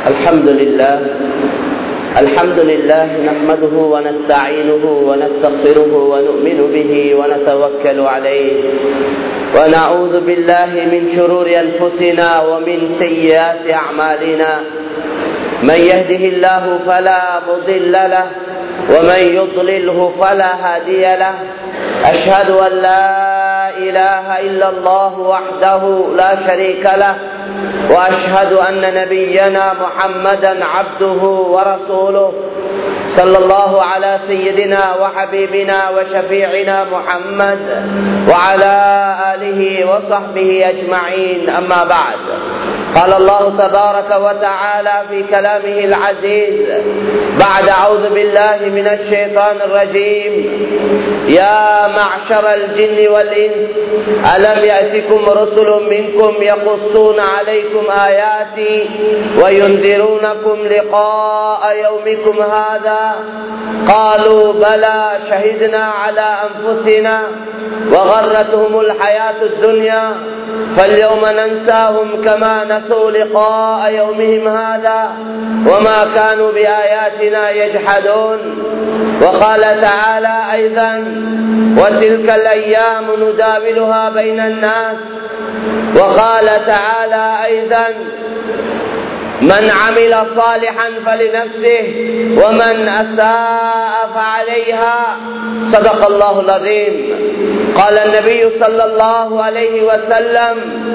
الحمد لله الحمد لله نحمده ونستعينه ونستغفره ونؤمن به ونتوكل عليه ونعوذ بالله من شرور أنفسنا ومن سيئات أعمالنا من يهده الله فلا مضل له ومن يضلله فلا هادي له أشهد أن لا إله إلا الله وحده لا شريك له وأشهد أن نبينا محمدا عبده ورسوله صلى الله على سيدنا وحبيبنا وشفيعنا محمد وعلى آله وصحبه أجمعين أما بعد قال الله تبارك وتعالى في كلامه العزيز بعد أعوذ بالله من الشيطان الرجيم يا معشر الجن والإنس ألم يأتكم رسل منكم يقصون عليكم آياتي وينذرونكم لقاء يومكم هذا قالوا بلى شهدنا على أنفسنا وغرتهم الحياة الدنيا فاليوم ننساهم كما نسوا لقاء يومهم هذا وما كانوا بآياتنا يجحدون وقال تعالى أيضا وتلك الأيام نداولها بين الناس وقال تعالى أيضا من عمل صالحا فلنفسه ومن أساء فعليها صدق الله العظيم قال النبي صلى الله عليه وسلم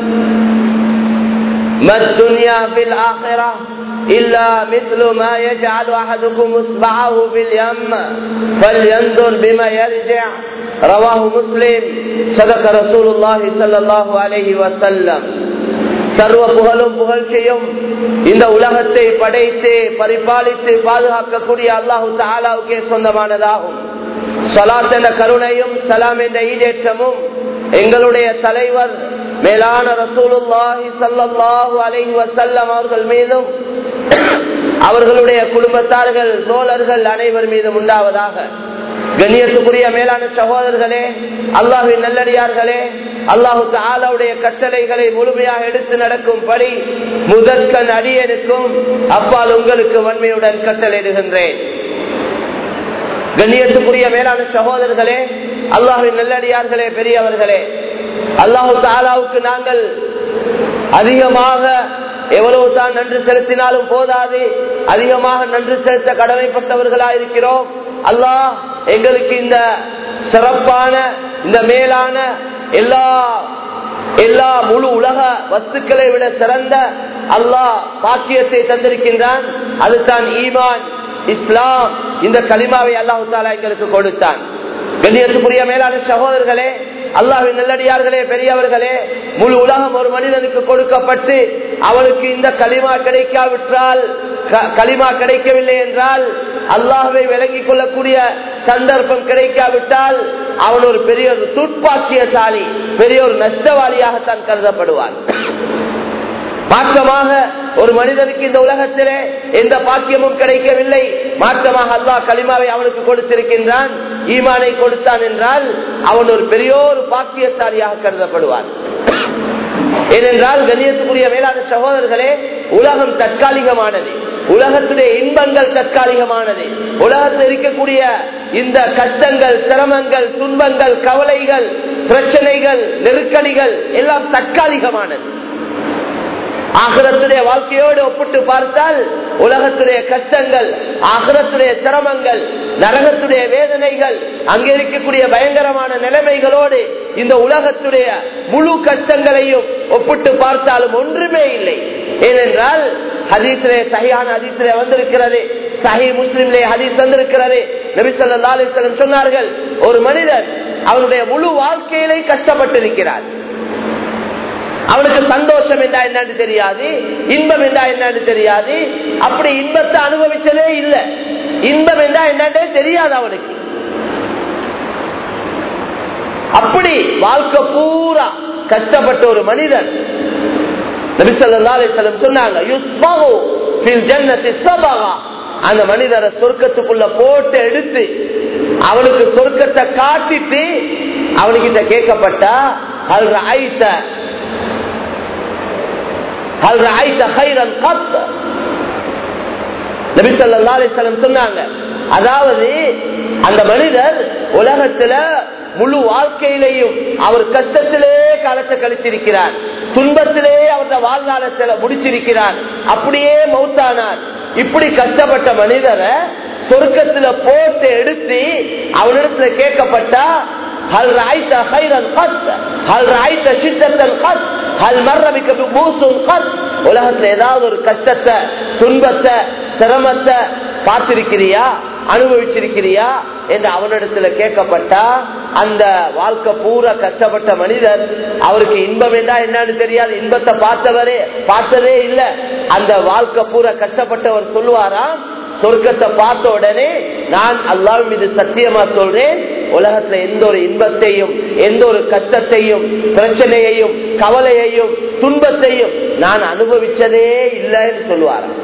ما الدنيا في الآخرة إلا مثل ما يجعل أحدكم إصبعه في اليم فلينظر بما يرجع رواه مسلم صدق رسول الله صلى الله عليه وسلم சர்வ புகழும் புகழ்ச்சியும் இந்த உலகத்தை படைத்து பரிபாலித்து பாதுகாக்கக்கூடிய அல்லாஹு தாலாவுக்கே சொந்தமானதாகும் சலாத் என்ற கருணையும் சலாம் என்ற ஈடேற்றமும் எங்களுடைய தலைவர் மேலான ரசூலுல்லாஹி சல்லாஹூ அலைஹி வசல்லம் அவர்கள் மீதும் அவர்களுடைய குடும்பத்தார்கள் தோழர்கள் அனைவர் மீதும் உண்டாவதாக கண்ணியத்துக்குரிய மேலான சகோதரர்களே அல்லாஹின் நல்லடியார்களே அல்லாஹு ஆலாவுடைய கட்டளைகளை முழுமையாக எடுத்து நடக்கும் படி முதற்கண் அடியனுக்கும் அப்பால் உங்களுக்கு வன்மையுடன் கட்டளையிடுகின்றேன் கண்ணியத்துக்குரிய மேலான சகோதரர்களே அல்லாஹின் நல்லடியார்களே பெரியவர்களே அல்லாஹு தாலாவுக்கு நாங்கள் அதிகமாக எவ்வளவு தான் நன்றி செலுத்தினாலும் போதாது அதிகமாக நன்றி செலுத்த கடமைப்பட்டவர்களா இருக்கிறோம் அல்லாஹ் எங்களுக்கு இந்த சிறப்பான இந்த மேலான எல்லா எல்லா முழு உலக வஸ்துக்களை விட சிறந்த அல்லாஹ் பாக்கியத்தை தந்திருக்கின்றான் அதுதான் ஈமான் இஸ்லாம் இந்த களிமாவை அல்லாஹு தாலா எங்களுக்கு கொடுத்தான் கண்ணியத்துக்குரிய மேலான சகோதரர்களே அல்லாவின் நல்லடியார்களே பெரியவர்களே முழு உலகம் ஒரு மனிதனுக்கு கொடுக்கப்பட்டு அவனுக்கு இந்த களிமா கிடைக்காவிட்டால் களிமா கிடைக்கவில்லை என்றால் அல்லாஹுவை விளங்கிக் கொள்ளக்கூடிய சந்தர்ப்பம் கிடைக்காவிட்டால் அவன் ஒரு பெரிய ஒரு துட்பாக்கியசாலி பெரிய ஒரு நஷ்டவாளியாகத்தான் கருதப்படுவான் மாற்றமாக ஒரு மனிதனுக்கு இந்த உலகத்திலே எந்த பாக்கியமும் கிடைக்கவில்லை மாற்றமாக அல்லாஹ் களிமாவை அவனுக்கு கொடுத்திருக்கின்றான் ஈமானை கொடுத்தான் என்றால் அவன் ஒரு பெரிய ஒரு பாக்கியசாலியாக கருதப்படுவான் ஏனென்றால் கண்ணியத்துக்குரிய மேலான சகோதரர்களே உலகம் தற்காலிகமானது உலகத்துடைய இன்பங்கள் தற்காலிகமானது உலகத்தில் இருக்கக்கூடிய இந்த கஷ்டங்கள் சிரமங்கள் துன்பங்கள் கவலைகள் பிரச்சனைகள் நெருக்கடிகள் எல்லாம் தற்காலிகமானது ஆகிரத்துடைய வாழ்க்கையோடு ஒப்பிட்டு பார்த்தால் உலகத்துடைய கஷ்டங்கள் ஆகிரத்துடைய சிரமங்கள் நரகத்துடைய வேதனைகள் அங்கே இருக்கக்கூடிய பயங்கரமான நிலைமைகளோடு இந்த உலகத்துடைய முழு கஷ்டங்களையும் ஒப்பிட்டு பார்த்தாலும் ஒன்றுமே இல்லை ஏனென்றால் ஹதீசிலே சகியான ஹதீசிலே வந்திருக்கிறது சஹி முஸ்லிம்லே ஹதீஸ் வந்திருக்கிறது நபிசல்லம் சொன்னார்கள் ஒரு மனிதன் அவனுடைய முழு வாழ்க்கையிலே கஷ்டப்பட்டிருக்கிறார் அவனுக்கு சந்தோஷம் என்றா என்னன்னு தெரியாது இன்பம் என்றா என்னன்னு தெரியாது அப்படி இன்பத்தை அனுபவிச்சதே இல்லை இன்பம் என்றா என்னன்னே தெரியாது அவனுக்கு அப்படி வாழ்க்கை பூரா கஷ்டப்பட்ட ஒரு மனிதன் சொன்னாங்க அந்த மனிதரை சொர்க்கத்துக்குள்ள போட்டு எடுத்து அவனுக்கு சொர்க்கத்தை காட்டிட்டு அவனுக்கிட்ட கேட்கப்பட்டா அது ஹல் ரஐத கைரன் கத் நபிசல்லா அலிஸ்லம் சொன்னாங்க அதாவது அந்த மனிதர் உலகத்துல முழு வாழ்க்கையிலையும் அவர் கஷ்டத்திலே காலத்தை கழிச்சிருக்கிறார் துன்பத்திலே அவருடைய வாழ்நாளத்தில் முடிச்சிருக்கிறார் அப்படியே மௌத்தானார் இப்படி கஷ்டப்பட்ட மனிதரை சொர்க்கத்துல போட்டு எடுத்து அவனிடத்துல கேட்கப்பட்டா هل رأيت خيرا قط هل رأيت شدة قط هل مر بك بؤوس قط உலகத்துல ஏதாவது ஒரு கஷ்டத்தை துன்பத்தை சிரமத்தை பார்த்திருக்கிறியா அனுபவிச்சிருக்கிறியா என்று அவனிடத்துல கேட்கப்பட்டா அந்த வாழ்க்கை பூரா கஷ்டப்பட்ட மனிதர் அவருக்கு இன்பம் என்றா என்னன்னு தெரியாது இன்பத்தை பார்த்தவரே பார்த்ததே இல்லை அந்த வாழ்க்கை பூரா கஷ்டப்பட்டவர் சொல்லுவாராம் சொர்க்கத்தை பார்த்த உடனே நான் அல்லாஹ் மீது சத்தியமா சொல்றேன் உலகத்துல எந்த ஒரு இன்பத்தையும் எந்த ஒரு கஷ்டத்தையும் பிரச்சனையையும் கவலையையும் துன்பத்தையும் நான் அனுபவிச்சதே இல்லைன்னு சொல்லுவாராம்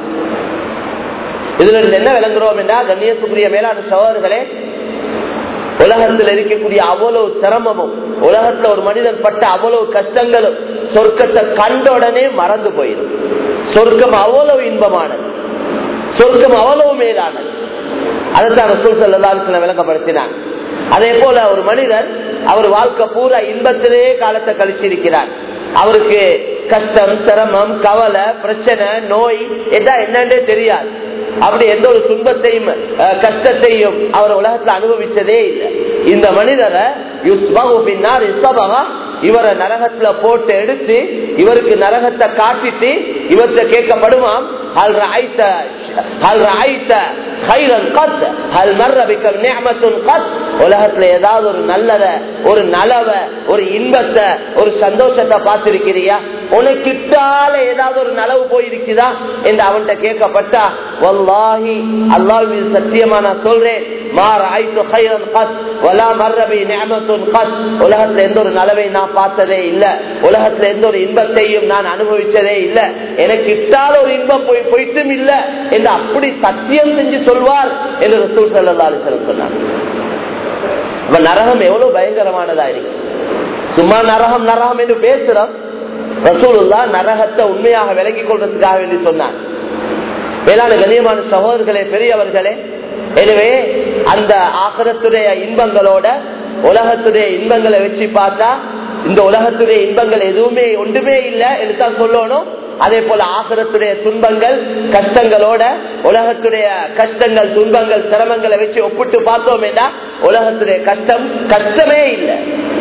இதுல இருந்து என்ன விளங்குறோம் என்றா கண்ணியத்துக்குரிய மேலான சகோதரர்களே உலகத்தில் இருக்கக்கூடிய அவ்வளவு சிரமமும் உலகத்துல ஒரு மனிதன் பட்ட அவ்வளவு கஷ்டங்களும் சொர்க்கத்தை கண்ட உடனே மறந்து போயிடும் சொர்க்கம் அவ்வளவு இன்பமானது சொர்க்கம் அவ்வளவு மேலானது அதைத்தான் ரசூல் சல்லாஹ் விளக்கப்படுத்தினான் அதே போல ஒரு மனிதர் அவர் வாழ்க்கை பூரா இன்பத்திலே காலத்தை கழிச்சிருக்கிறார் அவருக்கு கஷ்டம் சிரமம் கவலை பிரச்சனை நோய் எல்லாம் என்னன்னே தெரியாது அப்படி எந்த ஒரு துன்பத்தையும் கஷ்டத்தையும் அவர் உலகத்துல அனுபவிச்சதே இல்லை இந்த மனிதரை பின்னார் இவரை நரகத்துல போட்டு எடுத்து இவருக்கு நரகத்தை காட்டிட்டு இவர்கிட்ட கேட்கப்படுமாம் هل رأيت هل رأيت خيرا قط هل مر بك نعمة قط உலகத்துல ஏதாவது ஒரு நல்லத ஒரு நலவ ஒரு இன்பத்தை ஒரு சந்தோஷத்தை பார்த்திருக்கிறியா உனக்கிட்டால ஏதாவது ஒரு நலவு போயிருக்குதா என்று அவன்கிட்ட கேட்கப்பட்டா வல்லாஹி அல்லாஹ் மீது சத்தியமா நான் சொல்றேன் மார் ஆயிட்டு ஹைரன் கத் வலா மர்ரபி நியமத்துன் கத் உலகத்துல எந்த ஒரு நலவை நான் பார்த்ததே இல்ல உலகத்துல எந்த ஒரு இன்பத்தையும் நான் அனுபவிச்சதே இல்ல எனக்கு இட்டால ஒரு இன்பம் போய் போயிட்டும் இல்ல என்று அப்படி சத்தியம் செஞ்சு சொல்வார் என்று ரசூல் சல்லா அலிஸ்லம் சொன்னார் இப்ப நரகம் எவ்வளவு பயங்கரமானதா இருக்கு சும்மா நரகம் நரகம் என்று பேசுறோம் ரசூலுல்லா நரகத்தை உண்மையாக விளங்கிக் கொள்றதுக்காக வேண்டி சொன்னார் வேளாண் கண்ணியமான சகோதரர்களே பெரியவர்களே எனவே அந்த ஆகரத்துடைய இன்பங்களோட உலகத்துடைய இன்பங்களை வச்சு பார்த்தா இந்த உலகத்துடைய இன்பங்கள் எதுவுமே ஒன்றுமே இல்லை என்றுதான் சொல்லணும் அதே போல ஆகரத்துடைய துன்பங்கள் கஷ்டங்களோட உலகத்துடைய கஷ்டங்கள் துன்பங்கள் சிரமங்களை வச்சு ஒப்பிட்டு பார்த்தோம் உலகத்துடைய கஷ்டம் கஷ்டமே இல்லை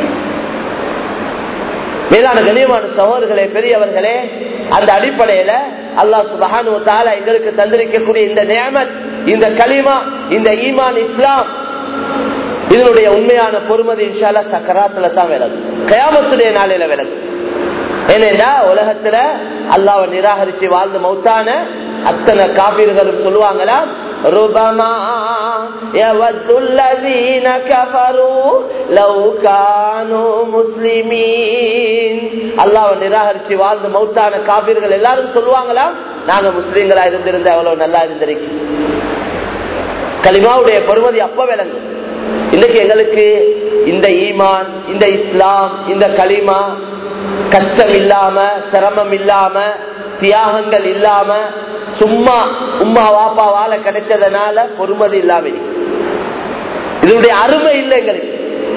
மேலான கண்ணியமான சகோதரர்களே பெரியவர்களே அந்த அடிப்படையில அல்லா சுபஹானு தாலா எங்களுக்கு தந்திருக்கக்கூடிய இந்த நியமத் இந்த களிமா இந்த ஈமான் இஸ்லாம் இதனுடைய உண்மையான பொறுமதி இன்ஷால்லா சக்கராத்துல தான் விலகும் கயாமத்துடைய நாளையில விலகும் ஏனென்றா உலகத்துல அல்லாவை நிராகரிச்சு வாழ்ந்து மௌத்தான அத்தனை காப்பீர்களும் சொல்லுவாங்களா ربما يود الذين كفروا لو كانوا مسلمين அல்லாஹ் நிராகரிச்சு வாழ்ந்து மௌத்தான காபீர்கள் எல்லாரும் சொல்லுவாங்களா நாங்க முஸ்லீம்களா இருந்திருந்தா எவ்வளவு நல்லா இருந்திருக்கு கலிமாவுடைய பொறுமதி அப்ப விளங்கும் இன்னைக்கு எங்களுக்கு இந்த ஈமான் இந்த இஸ்லாம் இந்த களிமா கஷ்டம் இல்லாம சிரமம் இல்லாம தியாகங்கள் இல்லாம சும்மா உம்மா வாப்பா வாழ கிடைச்சதுனால பொறுமதி இல்லாம இருக்கு இதனுடைய அருமை இல்லை எங்களுக்கு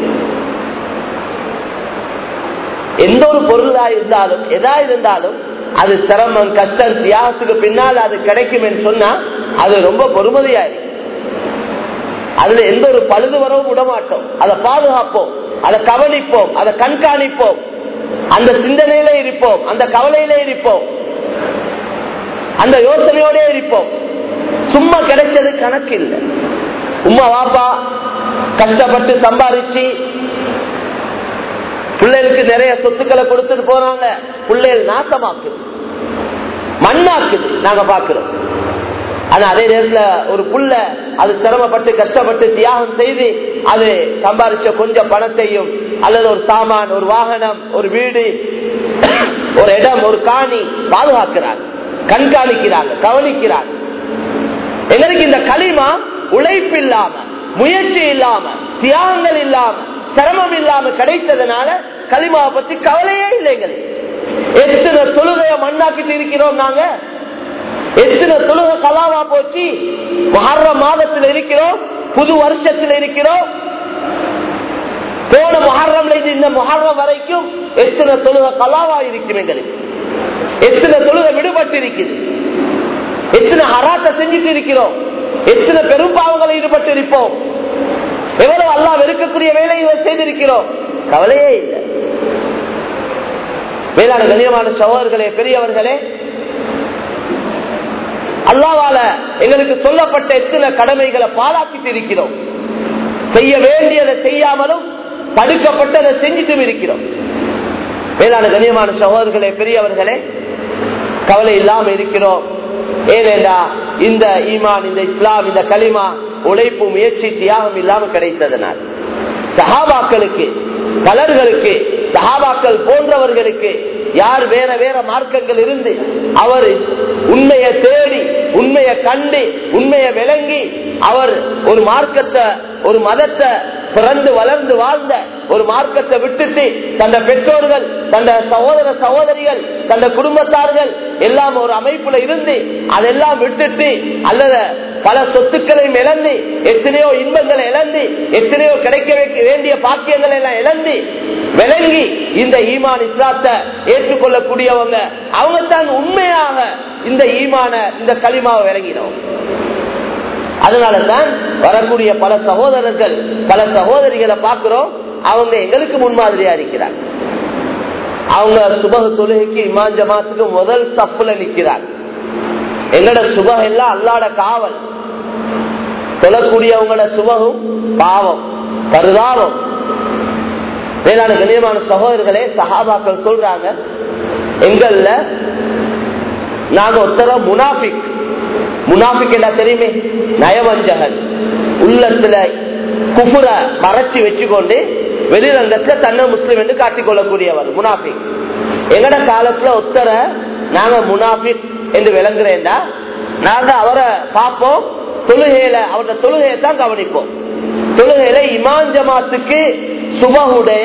எந்த ஒரு பொருளா இருந்தாலும் எதா இருந்தாலும் அது சிரமம் கஷ்டம் தியாகத்துக்கு பின்னால் அது கிடைக்கும் என்று சொன்னா அது ரொம்ப பொறுமதியா இருக்கு அதுல எந்த ஒரு பழுது வரவும் விடமாட்டோம் அதை பாதுகாப்போம் அதை கவனிப்போம் அதை கண்காணிப்போம் அந்த சிந்தனையில இருப்போம் அந்த கவலையில இருப்போம் அந்த யோசனையோட இருப்போம் சும்மா கிடைச்சது கணக்கு இல்லை உமா வாப்பா கஷ்டப்பட்டு சம்பாதிச்சு பிள்ளைகளுக்கு நிறைய சொத்துக்களை கொடுத்துட்டு போறாங்க பிள்ளைகள் நாசமாக்குது மண்ணாக்குது நாங்க பாக்குறோம் ஆனா அதே நேரத்துல ஒரு புள்ள அது சிரமப்பட்டு கஷ்டப்பட்டு தியாகம் செய்து அது சம்பாதிச்ச கொஞ்சம் பணத்தையும் அல்லது ஒரு சாமான் ஒரு வாகனம் ஒரு வீடு ஒரு இடம் ஒரு காணி பாதுகாக்கிறாங்க கண்காணிக்கிறாங்க கவனிக்கிறாங்க எங்களுக்கு இந்த களிமா உழைப்பு இல்லாம முயற்சி இல்லாம தியாகங்கள் இல்லாம சிரமம் இல்லாம கிடைத்ததுனால களிமாவை பத்தி கவலையே இல்லை எங்களுக்கு எத்தனை தொழுகைய மண்ணாக்கிட்டு இருக்கிறோம் நாங்க எத்தனை தொழுக கலாவா போச்சு மகர மாதத்தில் இருக்கிறோம் புது வருஷத்தில் இருக்கிறோம் போன மொஹர்ரம்ல இருந்து இந்த மொஹர்ரம் வரைக்கும் எத்தனை தொழுக கலாவா இருக்கும் எங்களுக்கு எத்தனை தொழுக விடுபட்டு இருக்குது எத்தனை ஹராத்தை செஞ்சுட்டு இருக்கிறோம் எத்தனை பெரும்பாவங்களை ஈடுபட்டு இருப்போம் எவ்வளவு அல்லா வெறுக்கக்கூடிய வேலையை செய்திருக்கிறோம் கவலையே இல்லை மேலான கண்ணியமான சகோதரர்களே பெரியவர்களே அல்லாவால எங்களுக்கு சொல்லப்பட்ட எத்தனை கடமைகளை பாலாக்கிட்டு இருக்கிறோம் செய்ய வேண்டியதை செய்யாமலும் தடுக்கப்பட்டதை செஞ்சுட்டும் இருக்கிறோம் மேலான கண்ணியமான சகோதரர்களே பெரியவர்களே கவலை இல்லாம இருக்கிறோம் ஏனென்றா இந்த ஈமான் இந்த இஸ்லாம் இந்த களிமா உழைப்பு முயற்சி தியாகம் இல்லாம கிடைத்ததனால் சஹாபாக்களுக்கு பலர்களுக்கு சஹாபாக்கள் போன்றவர்களுக்கு யார் வேற வேற மார்க்கங்கள் இருந்து அவர் உண்மையை தேடி உண்மையை கண்டு உண்மையை விளங்கி அவர் ஒரு மார்க்கத்தை ஒரு மதத்தை பிறந்து வளர்ந்து வாழ்ந்த ஒரு மார்க்கத்தை விட்டுட்டு தந்த பெற்றோர்கள் தந்த சகோதர சகோதரிகள் தந்த குடும்பத்தார்கள் எல்லாம் ஒரு அமைப்புல இருந்து அதெல்லாம் விட்டுட்டு அல்லது பல சொத்துக்களையும் இழந்து எத்தனையோ இன்பங்களை இழந்து எத்தனையோ கிடைக்க வேண்டிய பாக்கியங்களை எல்லாம் இழந்து விளங்கி இந்த ஈமான் இஸ்லாத்தை ஏற்றுக்கொள்ளக்கூடியவங்க அவங்க தான் உண்மையாக இந்த ஈமான இந்த களிமாவை விளங்கினோம் அதனால தான் வரக்கூடிய பல சகோதரர்கள் பல சகோதரிகளை பார்க்கிறோம் அவங்க எங்களுக்கு முன்மாதிரியா இருக்கிறார் அவங்க சுபக தொழுகைக்கு இமான் ஜமாத்துக்கு முதல் தப்புல நிற்கிறார் எங்களோட சுபகம் எல்லாம் அல்லாட காவல் தொழக்கூடியவங்களோட சுபகம் பாவம் பருதாவம் வேளாண் கண்ணியமான சகோதரர்களே சஹாபாக்கள் சொல்றாங்க எங்கள்ல நாங்க ஒருத்தர முனாபிக் முனாபிக் என்ன தெரியுமே நயவஞ்சகன் உள்ளத்துல குப்புற மறைச்சு வச்சுக்கொண்டு வெளிரங்கத்துல தன்னை முஸ்லிம் என்று காட்டிக் கொள்ளக்கூடியவர் முனாபிக் எங்கட காலத்துல ஒத்தர நாங்க முனாபிக் என்று விளங்குறேன்டா நாங்க அவரை பார்ப்போம் தொழுகையில அவரோட தொழுகையை தான் கவனிப்போம் தொழுகையில இமான் ஜமாத்துக்கு சுபகுடைய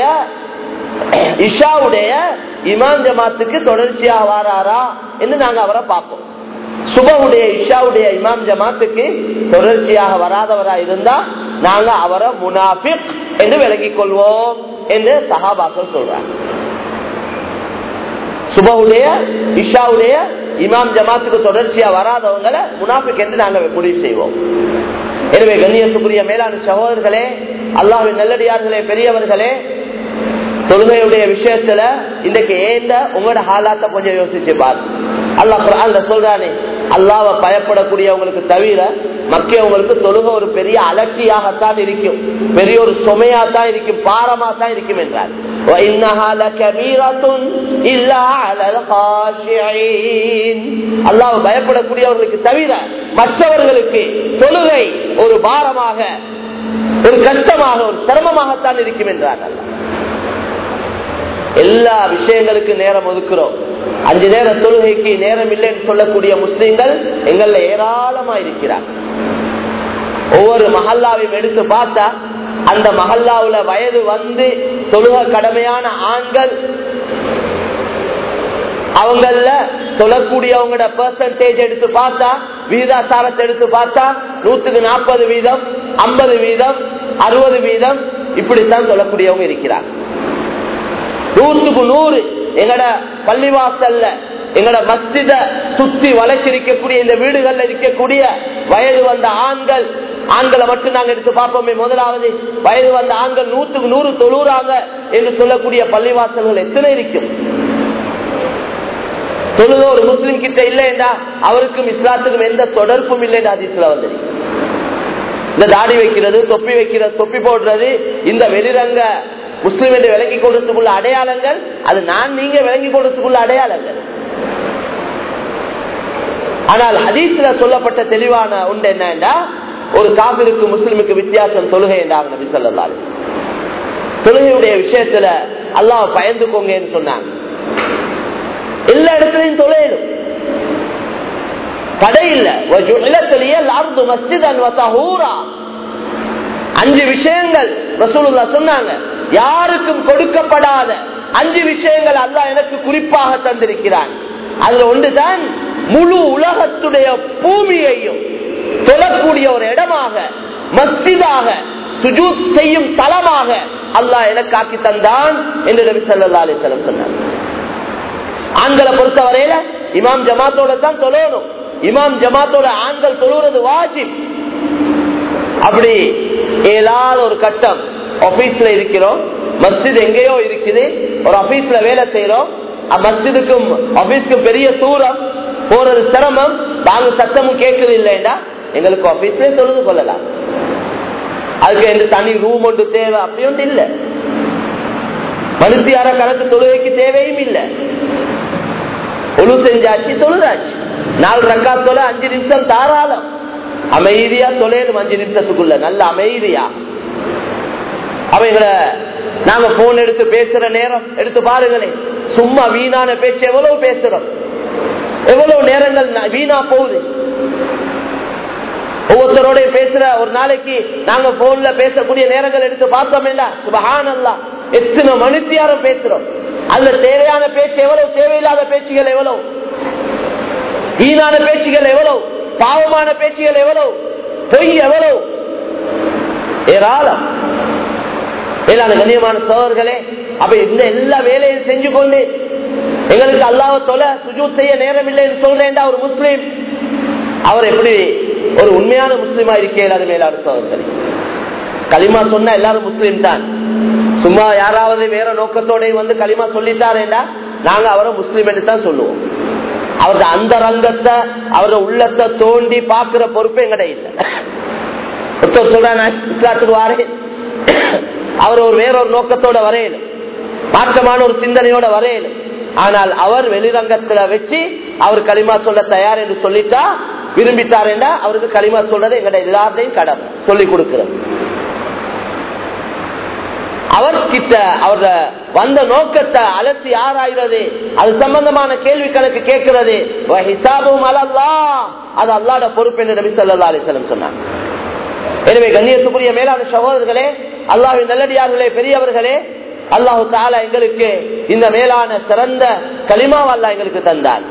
இஷாவுடைய இமான் ஜமாத்துக்கு தொடர்ச்சியாக வாராரா என்று நாங்க அவரை பார்ப்போம் சுபவுடைய இஷாவுடைய இமாம் ஜமாத்துக்கு தொடர்ச்சியாக வராதவரா இருந்தா நாங்க அவரை முனாபிக் என்று விளங்கிக் கொள்வோம் என்று சஹாபாக்கள் சொல்றாங்க சுபவுடைய இஷாவுடைய இமாம் ஜமாத்துக்கு தொடர்ச்சியா வராதவங்களை முனாபிக் என்று நாங்க முடிவு செய்வோம் எனவே கண்ணியத்துக்குரிய மேலான சகோதரர்களே அல்லாவின் நல்லடியார்களே பெரியவர்களே தொழுகையுடைய விஷயத்துல இன்றைக்கு ஏந்த உங்களோட ஹாலாத்த கொஞ்சம் யோசிச்சு பாரு அல்லா சொல்றானே அல்லாவை பயப்படக்கூடியவங்களுக்கு தவிர மக்கியவங்களுக்கு தொழுக ஒரு பெரிய அலட்சியாகத்தான் இருக்கும் பெரிய ஒரு சுமையாத்தான் இருக்கும் பாரமா தான் இருக்கும் என்றார் அல்லாவை பயப்படக்கூடியவர்களுக்கு தவிர மற்றவர்களுக்கு தொழுகை ஒரு பாரமாக ஒரு கஷ்டமாக ஒரு சிரமமாகத்தான் இருக்கும் என்றார் அல்லா எல்லா விஷயங்களுக்கு நேரம் ஒதுக்குறோம் அஞ்சு நேர தொழுகைக்கு நேரம் இல்லைன்னு சொல்லக்கூடிய முஸ்லிம்கள் எங்கள்ல ஏராளமா இருக்கிறார் ஒவ்வொரு மஹல்லாவையும் எடுத்து பார்த்தா அந்த மஹல்லாவுல வயது வந்து தொழுக கடமையான ஆண்கள் அவங்கள தொழக்கூடியவங்களோட பெர்சன்டேஜ் எடுத்து பார்த்தா வீதாசாரத்தை எடுத்து பார்த்தா நூத்துக்கு நாற்பது வீதம் ஐம்பது வீதம் அறுபது வீதம் இப்படித்தான் சொல்லக்கூடியவங்க இருக்கிறார் நூற்றுக்கு நூறு எங்கட பள்ளிவாசல்ல எங்கட மஸ்ஜித சுத்தி வளைச்சிருக்கக்கூடிய இந்த வீடுகள்ல இருக்கக்கூடிய வயது வந்த ஆண்கள் ஆண்களை மட்டும் நாங்க எடுத்து பார்ப்போமே முதலாவது வயது வந்த ஆண்கள் நூற்றுக்கு நூறு தொழுறாங்க என்று சொல்லக்கூடிய பள்ளிவாசல்கள் எத்தனை இருக்கும் தொழுத ஒரு முஸ்லிம் கிட்ட இல்லைண்டா அவருக்கும் இஸ்லாத்துக்கும் எந்த தொடர்பும் இல்லைண்டா அதிசல வந்தது இந்த தாடி வைக்கிறது தொப்பி வைக்கிறது தொப்பி போடுறது இந்த வெளிரங்க முஸ்லிம் என்று விளங்கி கொடுத்துக்குள்ள அடையாளங்கள் அது நான் நீங்க விளங்கி கொடுத்துக்குள்ள அடையாளங்கள் ஆனால் ஹதீஸ்ல சொல்லப்பட்ட தெளிவான உண்டு என்னன்னா ஒரு காபிருக்கு முஸ்லிமுக்கு வித்தியாசம் தொழுகை என்றாங்க நபி சொல்லலாரு தொழுகையுடைய விஷயத்துல அல்லாஹ் பயந்துக்கோங்கன்னு சொன்னாங்க எல்லா இடத்துலையும் தொழிலும் தடை இல்ல அஞ்சு விஷயங்கள் ரசூலுல்லா சொன்னாங்க யாருக்கும் கொடுக்கப்படாத அஞ்சு விஷயங்கள் அல்லாஹ் எனக்கு குறிப்பாக தந்திருக்கிறான் அதுல ஒன்றுதான் முழு உலகத்துடைய பூமியையும் தொழக்கூடிய ஒரு இடமாக மஸ்ஜிதாக சுஜூத் செய்யும் தலமாக அல்லாஹ் எனக்கு ஆக்கி தந்தான் என்று நபி ஸல்லல்லாஹு அலைஹி வஸல்லம் சொன்னார் ஆண்களை பொறுத்தவரையில இமாம் ஜமாத்தோட தான் தொழணும் இமாம் ஜமாத்தோட ஆண்கள் தொழுவது வாஜிப் அப்படி ஏதாவது ஒரு கட்டம் ஆபீஸ்ல இருக்கிறோம் மஸ்ஜித் எங்கேயோ இருக்குது ஒரு ஆபீஸ்ல வேலை செய்யறோம் மஸ்ஜிதுக்கும் ஆபீஸ்க்கும் பெரிய தூரம் போறது சிரமம் நாங்க சத்தமும் கேட்கறது இல்லைன்னா எங்களுக்கு ஆபீஸ்ல தொழுது கொள்ளலாம் அதுக்கு எந்த தனி ரூம் ஒன்று தேவை அப்படி ஒன்று இல்லை மனுஷியார கணக்கு தொழுகைக்கு தேவையும் இல்லை ஒழு செஞ்சாச்சு தொழுதாச்சு நாலு ரக்கா தொலை அஞ்சு நிமிஷம் தாராளம் அமைதியா தொலைணும் அஞ்சு நிமிஷத்துக்குள்ள நல்ல அமைதியா அவைகளை நாங்க போன் எடுத்து பேசுற நேரம் எடுத்து பாருங்களேன் சும்மா வீணான பேச்சு எவ்வளவு பேசுறோம் எவ்வளவு நேரங்கள் ந- வீணா போகுது ஒவ்வொருத்தரோட பேசுற ஒரு நாளைக்கு நாங்க போன்ல பேசக்கூடிய நேரங்கள் எடுத்து பார்த்தோம் சுபஹான் அல்லா எத்தனை மனுத்தியாரம் பேசுறோம் அதுல தேவையான பேச்சு எவ்வளவு தேவையில்லாத பேச்சுகள் எவ்வளவு வீணான பேச்சுகள் எவ்வளவு பாவமான பேச்சுகள் எவ்வளவு பொய் எவ்வளவு ஏராளம் மேலான கண்ணியமான சோழர்களே அப்ப இந்த எல்லா வேலையும் செஞ்சு கொண்டு எங்களுக்கு அல்லாஹ் தொலை சுஜூத் செய்ய நேரம் இல்லைன்னு சொல்றேன்டா ஒரு முஸ்லீம் அவர் எப்படி ஒரு உண்மையான முஸ்லீமா இருக்கே அது மேலான சோழர்களே களிமா சொன்னா எல்லாரும் முஸ்லீம் தான் சும்மா யாராவது வேற நோக்கத்தோட வந்து களிமா சொல்லிட்டாரேண்டா நாங்க அவரை முஸ்லீம் என்று தான் சொல்லுவோம் அவரது அந்த ரங்கத்தை அவரது உள்ளத்தை தோண்டி பாக்குற பொறுப்பு எங்கட இல்லை ஒருத்தர் சொல்றான் நான் இஸ்லாத்துக்கு வாரேன் அவர் ஒரு வேறொரு நோக்கத்தோட வரையலும் மாற்றமான ஒரு சிந்தனையோட வரையலும் ஆனால் அவர் வெளிரங்கத்துல வச்சு அவர் களிமா சொல்ல தயார் என்று சொல்லிட்டா விரும்பிட்டாருன்னா அவருக்கு களிமா சொல்றது எங்கட எல்லாத்தையும் கடன் சொல்லி கொடுக்கிறோம் அவர்கிட்ட அவர் வந்த நோக்கத்தை அலசி ஆராய்றது அது சம்பந்தமான கேள்வி கணக்கு கேட்கிறது ஹிசாபும் அலல்லா அது அல்லாட பொறுப்பு என்று நபி ஸல்லல்லாஹு அலைஹி வஸல்லம் சொன்னாங்க எனவே கண்ணியத்துக்குரிய மேலான சகோதரர்களே அல்லாஹ்வின் நல்லடியார்களே பெரியவர்களே அல்லாஹு தாலா எங்களுக்கு இந்த மேலான சிறந்த களிமாவை அல்லாஹ் எங்களுக்கு தந்தார்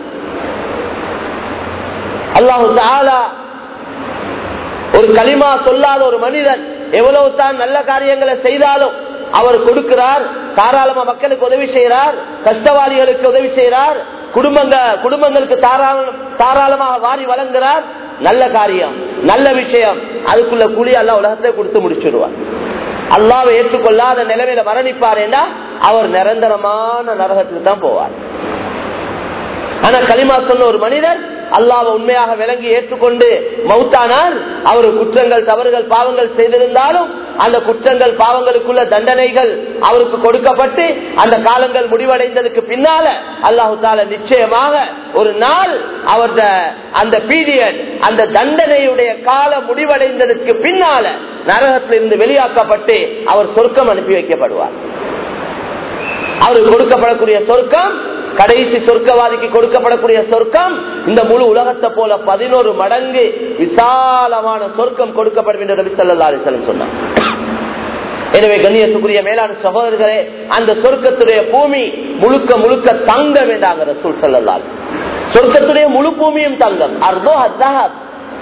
அல்லாஹு தாலா ஒரு களிமா சொல்லாத ஒரு மனிதன் எவ்வளவு தான் நல்ல காரியங்களை செய்தாலும் அவர் கொடுக்கிறார் தாராளமா மக்களுக்கு உதவி செய்கிறார் கஷ்டவாளிகளுக்கு உதவி செய்கிறார் குடும்பங்க குடும்பங்களுக்கு தாராளம் தாராளமாக வாரி வழங்குகிறார் நல்ல காரியம் நல்ல விஷயம் அதுக்குள்ள கூலி அல்ல உலகத்தை கொடுத்து முடிச்சிடுவார் அல்லாவை ஏற்றுக்கொள்ளாத நிலைமையில மரணிப்பார் அவர் நிரந்தரமான நரகத்துக்கு தான் போவார் ஆனா களிமா சொன்ன ஒரு மனிதர் அல்லாவை உண்மையாக விளங்கி ஏற்றுக்கொண்டு மௌத்தானால் அவர் குற்றங்கள் தவறுகள் பாவங்கள் செய்திருந்தாலும் அந்த குற்றங்கள் பாவங்களுக்குள்ள தண்டனைகள் அவருக்கு கொடுக்கப்பட்டு அந்த காலங்கள் முடிவடைந்ததுக்கு பின்னால அல்லாஹு தால நிச்சயமாக ஒரு நாள் அவரது அந்த பீரியட் அந்த தண்டனையுடைய காலம் முடிவடைந்ததற்கு பின்னால நரகத்திலிருந்து வெளியாக்கப்பட்டு அவர் சொர்க்கம் அனுப்பி வைக்கப்படுவார் அவருக்கு கொடுக்கப்படக்கூடிய சொர்க்கம் கடைசி சொர்க்கவாதிக்கு கொடுக்கப்படக்கூடிய சொர்க்கம் இந்த முழு உலகத்தை போல பதினோரு மடங்கு விசாலமான சொர்க்கம் கொடுக்கப்படும் என்று ரவி சல்லா அலிசல்லம் சொன்னார் எனவே கண்ணியத்துக்குரிய மேலான சகோதரர்களே அந்த சொர்க்கத்துடைய பூமி முழுக்க முழுக்க தங்கம் என்றாங்க ரசூல் சல்லல்லால் சொர்க்கத்துடைய முழு பூமியும் தங்கம் அர்தோ அத்தஹத்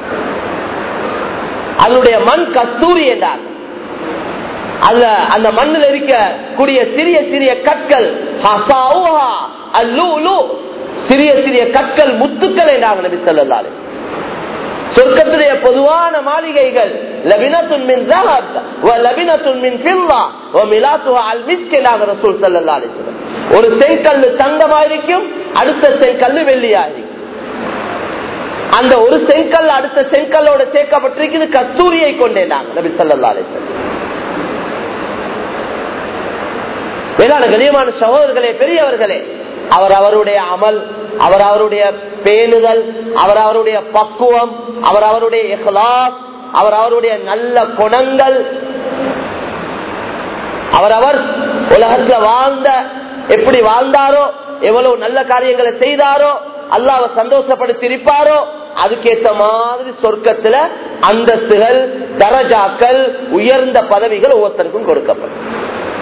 அதனுடைய மண் கஸ்தூரி என்றார் அதுல அந்த மண்ணில் இருக்க கூடிய சிறிய சிறிய கற்கள் ஹசாவுஹா, அல்லூலு, சிறிய சிறிய கற்கள் முத்துக்கள் என்றாங்க நபி சொல்லலாலே சொர்க்கத்துடைய பொதுவான மாளிகைகள் லபினத்துன் மின் ذهب ولبنة من فضة وملاتها المسك என்றாங்க ரசூல் ஸல்லல்லாஹு அலைஹி வஸல்லம் ஒரு செங்கல் தங்கமாயிருக்கும் அடுத்த செங்கல் வெள்ளியாயிருக்கும் அந்த ஒரு செங்கல் அடுத்த செங்கல்லோட சேர்க்கப்பட்டிருக்கிறது கஸ்தூரியை கொண்டேனாங்க நபி ஸல்லல்லாஹு அலைஹி வஸல்லம் வேளாண் கண்ணியமான சகோதரர்களே பெரியவர்களே அவர் அவருடைய அமல் அவர் அவருடைய பேணுதல் அவர் அவருடைய பக்குவம் அவர் அவருடைய இஹ்லாஸ் அவர் அவருடைய நல்ல குணங்கள் அவர் அவர் உலகத்துல வாழ்ந்த எப்படி வாழ்ந்தாரோ எவ்வளவு நல்ல காரியங்களை செய்தாரோ அல்லாஹ் சந்தோஷப்படுத்தி இருப்பாரோ அதுக்கேற்ற மாதிரி சொர்க்கத்துல அந்தஸ்துகள் தரஜாக்கள் உயர்ந்த பதவிகள் ஒவ்வொருத்தருக்கும் கொடுக்கப்படும்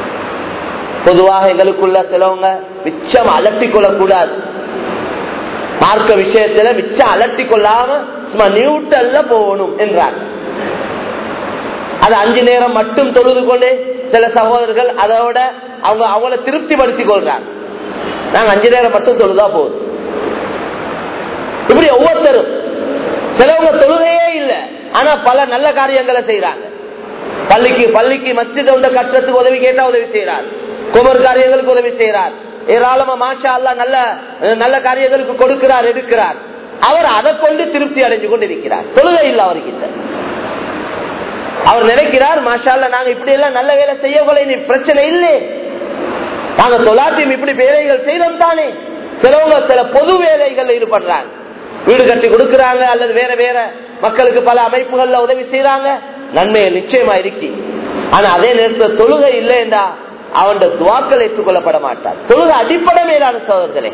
பொதுவாக எங்களுக்குள்ள சிலவங்க மிச்சம் அலட்டிக் கொள்ளக்கூடாது மார்க்க விஷயத்துல மிச்சம் அலட்டி கொள்ளாம சும்மா நியூட்டல்ல போகணும் என்றார் அது அஞ்சு நேரம் மட்டும் தொழுது கொண்டு சில சகோதரர்கள் அதோட அவங்க அவங்கள திருப்திப்படுத்திக் கொள்றாங்க நாங்க அஞ்சு நேரம் மட்டும் தொழுதா போதும் இப்படி ஒவ்வொருத்தரும் சிலவங்க தொழுகையே இல்லை ஆனா பல நல்ல காரியங்களை செய்யறாங்க பள்ளிக்கு பள்ளிக்கு மஸ்ஜித் ஒன்று கட்டுறதுக்கு உதவி கேட்டா உதவி செய்யறார் குமர் காரியங்களுக்கு உதவி செய்யறார் ஏராளமா மாஷா அல்லா நல்ல நல்ல காரியங்களுக்கு கொடுக்கிறார் எடுக்கிறார் அவர் அதை கொண்டு திருப்தி அடைஞ்சு கொண்டு இருக்கிறார் தொழுகை இல்லை அவர்கிட்ட அவர் நினைக்கிறார் மாஷா அல்லா நாங்க இப்படி எல்லாம் நல்ல வேலை செய்யவில்லை நீ பிரச்சனை இல்லை நாங்க தொலாத்தியம் இப்படி வேலைகள் செய்தோம் தானே சிலவங்க சில பொது வேலைகள் ஈடுபடுறாங்க வீடு கட்டி கொடுக்கறாங்க அல்லது வேற வேற மக்களுக்கு பல அமைப்புகள்ல உதவி செய்யறாங்க நன்மை நிச்சயமா இருக்கு ஆனா அதே நேரத்தில் தொழுகை இல்லைண்டா அவன் துவாக்கள் ஏற்றுக்கொள்ளப்பட மாட்டார் தொழுகை அடிப்படை மேலான சோதர்களே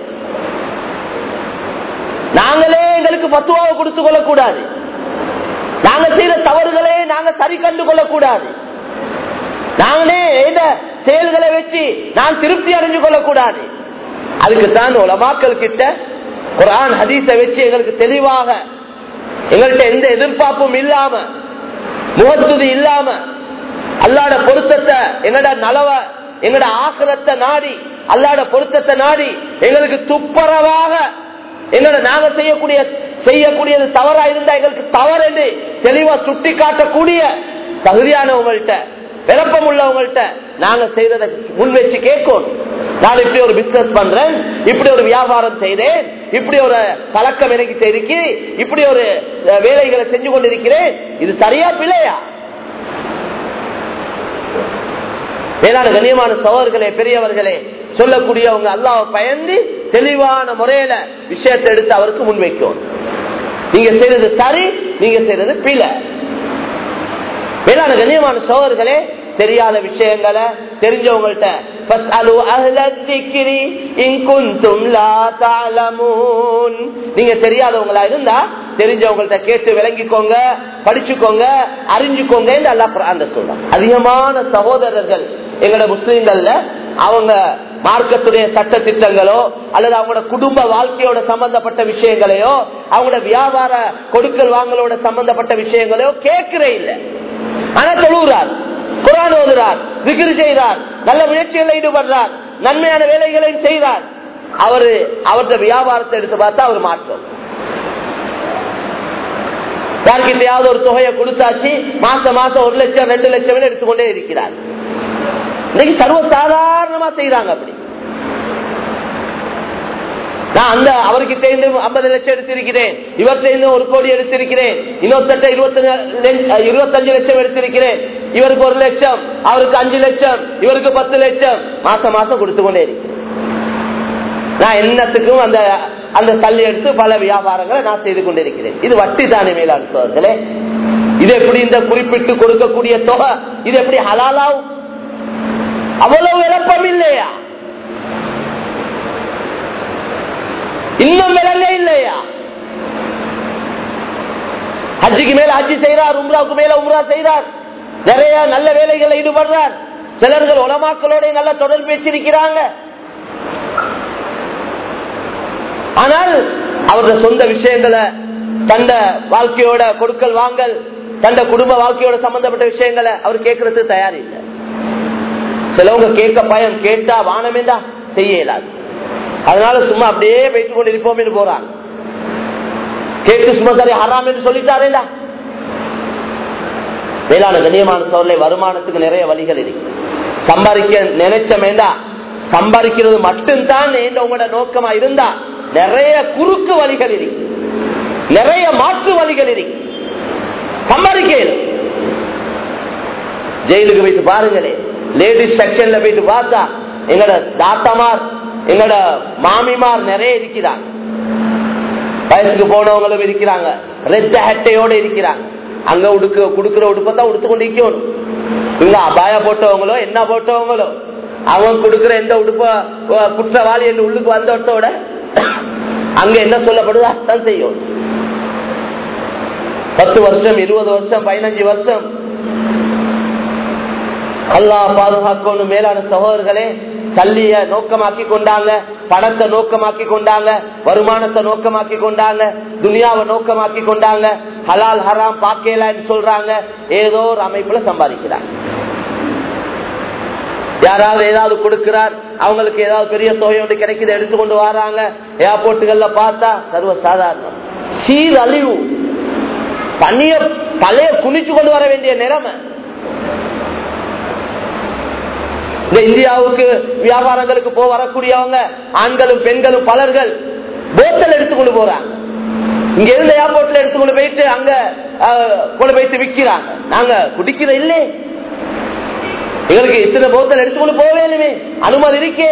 நாங்களே எங்களுக்கு பத்துவாவை கொடுத்து கொள்ளக்கூடாது நாங்க செய்த தவறுகளே நாங்க சரி கண்டு கொள்ளக்கூடாது நாங்களே எந்த செயல்களை வச்சு நான் திருப்தி அடைஞ்சு கொள்ளக்கூடாது அதுக்கு தான் உலமாக்கள் கிட்ட குரான் ஹதீஸை வச்சு எங்களுக்கு தெளிவாக எங்கள்கிட்ட எந்த எதிர்பார்ப்பும் இல்லாம முகத்துதி இல்லாம அல்லாட பொருத்தத்தை எங்கட நலவ எங்கட ஆசிரத்தை நாடி அல்லாட பொருத்தத்தை நாடி எங்களுக்கு துப்பரவாக எங்களோட நாங்க செய்யக்கூடிய செய்யக்கூடியது தவறா இருந்தா எங்களுக்கு தவறு என்று தெளிவா சுட்டி காட்டக்கூடிய தகுதியானவங்கள்ட்ட விளப்பம் உள்ளவங்கள்ட்ட நாங்க செய்யறதை முன் வச்சு கேட்கணும் நான் இப்படி ஒரு பிசினஸ் பண்றேன் இப்படி ஒரு வியாபாரம் செய்தேன் இப்படி ஒரு பழக்கம் எனக்கு இருக்கு இப்படி ஒரு வேலைகளை செஞ்சு கொண்டிருக்கிறேன் இது சரியா பிள்ளையா மேலான கண்ணியமான சோழர்களே பெரியவர்களே சொல்லக்கூடியவங்க அல்லாஹ் பயந்து தெளிவான முறையில விஷயத்தை எடுத்து அவருக்கு முன்வைக்கும் நீங்க செய்யறது சரி நீங்க செய்யறது பிழை மேலான கண்ணியமான சோழர்களே தெரியாத விஷயங்களை தெரிஞ்சவங்கள்ட்ட நீங்க தெரியாதவங்களா இருந்தா தெரிஞ்சவங்கள்ட்ட கேட்டு விளங்கிக்கோங்க படிச்சுக்கோங்க அறிஞ்சுக்கோங்க அந்த சொல்றாங்க அதிகமான சகோதரர்கள் எங்களோட முஸ்லீம்கள்ல அவங்க மார்க்கத்துடைய சட்ட திட்டங்களோ அல்லது அவங்களோட குடும்ப வாழ்க்கையோட சம்பந்தப்பட்ட விஷயங்களையோ அவங்களோட வியாபார கொடுக்கல் வாங்கலோட சம்பந்தப்பட்ட விஷயங்களையோ கேட்கிறே இல்லை ஆனா தொழுகிறார் குரான் ஓதுறார் விகிரி செய்கிறார் நல்ல முயற்சிகளில் ஈடுபடுறார் நன்மையான வேலைகளையும் செய்கிறார் அவரு அவருடைய வியாபாரத்தை எடுத்து பார்த்தா அவர் மாற்றம் யாருக்கிட்டையாவது ஒரு தொகையை கொடுத்தாச்சு மாசம் மாசம் ஒரு லட்சம் ரெண்டு லட்சம் எடுத்துக்கொண்டே இருக்கிறார் இன்னைக்கு சர்வசாதாரணமா செய்யறாங்க அப்படி நான் அந்த அவர்கிட்ட இருந்து ஐம்பது லட்சம் எடுத்திருக்கிறேன் இவர்கிட்ட இருந்து ஒரு கோடி எடுத்திருக்கிறேன் இன்னொருத்த இருபத்தஞ்சு லட்சம் எடுத்திருக்கிறேன் இவருக்கு ஒரு லட்சம் அவருக்கு அஞ்சு லட்சம் இவருக்கு பத்து லட்சம் மாசம் மாசம் கொடுத்து கொண்டே இருக்கிறேன் நான் என்னத்துக்கும் அந்த அந்த தள்ளி எடுத்து பல வியாபாரங்களை நான் செய்து கொண்டிருக்கிறேன் இது வட்டி தானே மேலாண் சோதர்களே இது எப்படி இந்த குறிப்பிட்டு கொடுக்கக்கூடிய தொகை இது எப்படி ஹலாலாவும் அவ்வளவு விளப்பம் இல்லையா இன்னும் விளங்க இல்லையா ஹஜ்ஜிக்கு மேல ஹஜ்ஜி செய்யறார் உம்ராவுக்கு மேல உம்ரா செய்யறார் நிறைய நல்ல வேலைகள் ஈடுபடுறார் சிலர்கள் உலமாக்களோட நல்ல தொடர்பு வச்சிருக்கிறாங்க ஆனால் அவருடைய சொந்த விஷயங்களை தந்த வாழ்க்கையோட கொடுக்கல் வாங்கல் தந்த குடும்ப வாழ்க்கையோட சம்பந்தப்பட்ட விஷயங்களை அவர் கேட்கறதுக்கு தயார் இல்லை சிலவங்க கேட்க பயம் கேட்டா வானமேண்டா செய்ய இயலாது அதனால சும்மா அப்படியே பேசிக் கொண்டு இருப்போம் போறாங்க கேட்டு சும்மா சரி ஹராம் என்று சொல்லிட்டாரேடா வேளாண் கண்ணியமான சோழலை வருமானத்துக்கு நிறைய வழிகள் இருக்கு சம்பாதிக்க நினைச்ச வேண்டா சம்பாதிக்கிறது மட்டும்தான் உங்களோட நோக்கமா இருந்தா நிறைய குறுக்கு வழிகள் இருக்கு நிறைய மாற்று வழிகள் இருக்கு சம்பாதிக்க ஜெயிலுக்கு போயிட்டு பாருங்களே லேடிஸ் செக்ஷன்ல போயிட்டு பார்த்தா எங்கட தாத்தாமார் எங்கட மாமிமார் நிறைய இருக்கிறாங்க வயசுக்கு போனவங்களும் இருக்கிறாங்க ரெட்ட ஹட்டையோட இருக்கிறாங்க அங்க உடுக்க குடுக்கிற உடுப்பத்தான் உடுத்து கொண்டு இருக்கணும் இங்க அபாய போட்டவங்களோ என்ன போட்டவங்களோ அவங்க கொடுக்கிற எந்த உடுப்ப குற்றவாளி என்று உள்ளுக்கு வந்தோட்டோட அங்க என்ன சொல்லப்படுதோ அதான் செய்யும் பத்து வருஷம் இருபது வருஷம் பதினஞ்சு வருஷம் அல்லா பாதுகாக்கணும் மேலான சகோதரர்களே கல்லிய நோக்கமாக்கி கொண்டாங்க பணத்தை நோக்கமாக்கி கொண்டாங்க வருமானத்தை நோக்கமாக்கி கொண்டாங்க துனியாவை நோக்கமாக்கி கொண்டாங்க ஹலால் ஹராம் பாக்கலான்னு சொல்றாங்க ஏதோ ஒரு அமைப்புல சம்பாதிக்கிறாங்க யாராவது ஏதாவது கொடுக்கிறார் அவங்களுக்கு ஏதாவது பெரிய தொகை ஒன்று கிடைக்குது எடுத்துக்கொண்டு வராங்க ஏர்போர்ட்டுகள்ல பார்த்தா சர்வ சாதாரணம் சீரழிவு தண்ணிய தலைய குனிச்சு கொண்டு வர வேண்டிய நிலைமை இந்த இந்தியாவுக்கு வியாபாரங்களுக்கு போ வரக்கூடியவங்க ஆண்களும் பெண்களும் பலர்கள் போத்தல் எடுத்துக்கொண்டு போறாங்க இங்க இருந்த ஏர்போர்ட்ல எடுத்துக்கொண்டு போயிட்டு அங்க அஹ், கொண்டு போயிட்டு விக்கிறாங்க நாங்க குடிக்கிற இல்லே எங்களுக்கு இத்தனை போத்தல் எடுத்துக்கொண்டு போக வேணுமே அனுமதி இருக்கே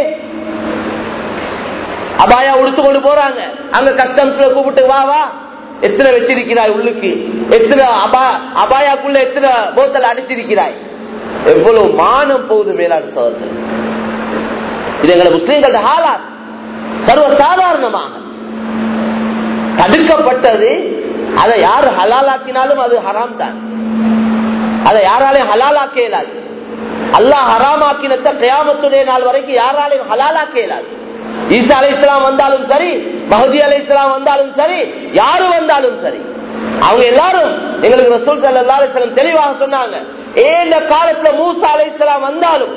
அபாயா உடுத்துக்கொண்டு போறாங்க அங்க கஸ்டம்ஸ்ல கூப்பிட்டு வா வா எத்தனை வச்சிருக்கிறாய் உள்ளுக்கு எத்தனை அபா அபாயாக்குள்ள எத்தனை போத்தல் அடிச்சிருக்கிறாய் எவ்வளவு மானம் போகுது மேலாண் சோதனை இது எங்களை முஸ்லீம்களோட ஹாலா சர்வ சாதாரணமாக தடுக்கப்பட்டது அதை யாரு ஹலாலாக்கினாலும் அது ஹராம் தான் அதை யாராலையும் ஹலாலாக்க இயலாது அல்லாஹ் ஹராமாக்கினத்த கயாமத்துடைய நாள் வரைக்கும் யாராலையும் ஹலாலாக்க இயலாது ஈசா அலை இஸ்லாம் வந்தாலும் சரி மஹதி அலை இஸ்லாம் வந்தாலும் சரி யாரு வந்தாலும் சரி அவங்க எல்லாரும் எங்களுக்கு ரசூல் சல்லா அலிஸ்லாம் தெளிவாக சொன்னாங்க ஏந்த காலத்துல மூசா அலை இஸ்லாம் வந்தாலும்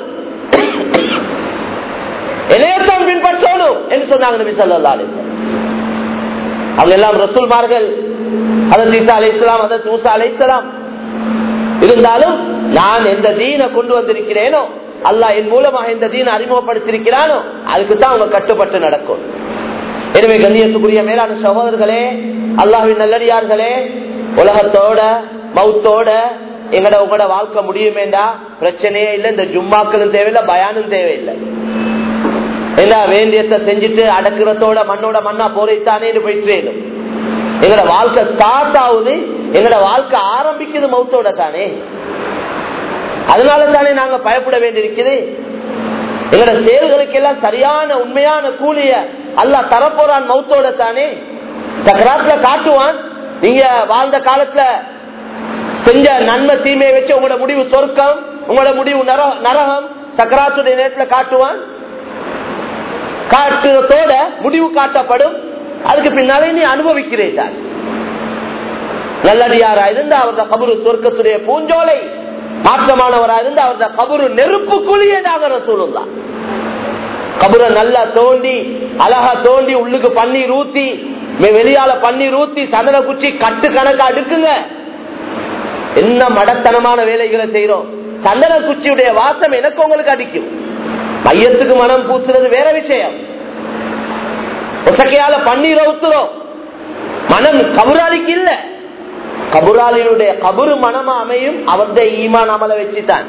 இளையத்தான் பின்பற்றணும் என்று சொன்னாங்க நபி சல்லா அலிஸ்லாம் அவங்க எல்லாம் ரசூல்மார்கள் அதன் ஈசா அலை இஸ்லாம் அதன் மூசா அலை இஸ்லாம் இருந்தாலும் நான் எந்த தீனை கொண்டு வந்திருக்கிறேனோ அல்லாஹ் என் மூலமாக இந்த தீனை அறிமுகப்படுத்திருக்கிறானோ அதுக்கு தான் அவங்க கட்டுப்பட்டு நடக்கும் எனவே கண்ணியத்துக்குரிய மேலான சகோதரர்களே அல்லாஹின் நல்லடியார்களே உலகத்தோட மவுத்தோட எங்கட உங்களோட வாழ்க்கை முடியுமேண்டா பிரச்சனையே இல்லை இந்த ஜும்மாக்களும் தேவையில்லை பயானும் தேவையில்லை என்ன வேண்டியத்தை செஞ்சுட்டு அடக்கிறதோட மண்ணோட மண்ணா போரைத்தானே போயிட்டு வேணும் எங்கட வாழ்க்கை ஸ்டார்ட் ஆகுது எங்கட வாழ்க்கை ஆரம்பிக்குது மௌத்தோட தானே அதனால தானே நாங்க பயப்பட வேண்டியிருக்குது எங்கட செயல்களுக்கு எல்லாம் சரியான உண்மையான கூலிய அல்லா தரப்போறான் மௌத்தோட தானே சக்கராத்துல காட்டுவான் நீங்க வாழ்ந்த காலத்துல செஞ்ச நன்மை தீமையை வச்சு உங்களோட முடிவு சொர்க்கம் உங்களோட முடிவு நர- நரகம் சக்கராத்துடைய நேரத்துல காட்டுவான் காட்டுறதோட முடிவு காட்டப்படும் அதுக்கு பின்னாலே நீ அனுபவிக்கிறீர்கள் நல்லடியாரா இருந்து அவரது கபரு சொர்க்கத்துடைய பூஞ்சோலை மாற்றமானவரா இருந்து அவரது கபரு நெருப்பு குழியே நாங்க சொல்லலாம் கபரை நல்லா தோண்டி அழகா தோண்டி உள்ளுக்கு பன்னீர் ஊத்தி மே- வெளியால பன்னீர் ஊத்தி சந்தன குச்சி கட்டு கணக்கா அடுக்குங்க என்ன மடத்தனமான வேலைகளை செய்யறோம் சந்தன குச்சியுடைய வாசம் எனக்கு உங்களுக்கு அடிக்கும் மையத்துக்கு மனம் பூசுறது வேற விஷயம் உசக்கையால பன்னீர் ஊத்துறோம் மனம் கபுராளிக்கு இல்ல கபுராளினுடைய கபுரு மனமா அமையும் அவருடைய ஈமான் அமல வச்சுதான்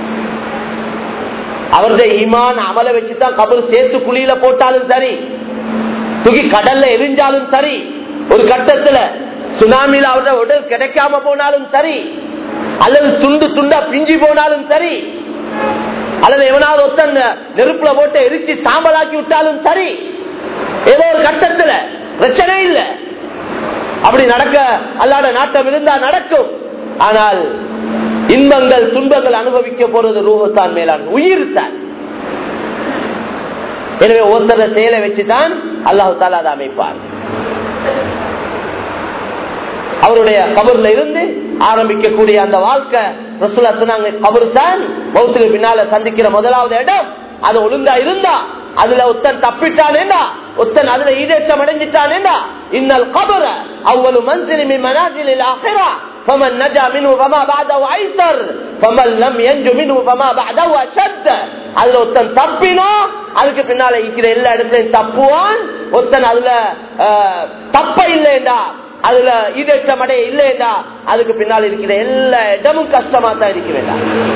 அவருடைய ஈமான் அமல வச்சுதான் கபரு சேர்த்து குழியில போட்டாலும் சரி தூக்கி கடல்ல எரிஞ்சாலும் சரி ஒரு கட்டத்துல சுனாமியில அவருடைய உடல் கிடைக்காம போனாலும் சரி அல்லது துண்டு துண்டா பிஞ்சி போனாலும் சரி அல்லது எவனாவது ஒருத்தன் நெருப்புல போட்டு எரிச்சு சாம்பலாக்கி விட்டாலும் சரி ஏதோ ஒரு கட்டத்துல பிரச்சனை இல்லை அப்படி நடக்க அல்லாட நாட்டம் இருந்தா நடக்கும் ஆனால் இன்பங்கள் துன்பங்கள் அனுபவிக்க போறது ரூபத்தான் மேலான் உயிர் தான் எனவே ஒருத்தர செயலை வச்சுதான் அல்லாஹு தாலா அதை அமைப்பார் அவருடைய கபர்ல இருந்து ஆரம்பிக்கக்கூடிய அந்த வாழ்க்கை ரசூலா சொன்னாங்க கபர் தான் மௌத்துக்கு பின்னால சந்திக்கிற முதலாவது இடம் அது ஒழுங்கா இருந்தா அதுல ஒத்தன் தப்பிட்டானேண்டா ஒத்தன் அதுல ஈடேற்றம் அடைஞ்சிட்டானேண்டா இன்னல் கபர அவ்வளவு மன்சிலி மின் மனாசிலில் ஆகிறா فمن نجا منه فما بعده ايسر فمن لم ينج منه فما بعده اشد அதுல ஒருத்தன் தப்பினா அதுக்கு பின்னால இருக்கிற எல்லா இடத்துலயும் தப்புவான் ஒருத்தன் அதுல அஹ், தப்ப இல்லைண்டா அதுல ஈடேற்றம் அடைய இல்லைண்டா அதுக்கு பின்னால் இருக்கிற எல்லா இடமும் கஷ்டமா தான் இருக்கிறேன்டா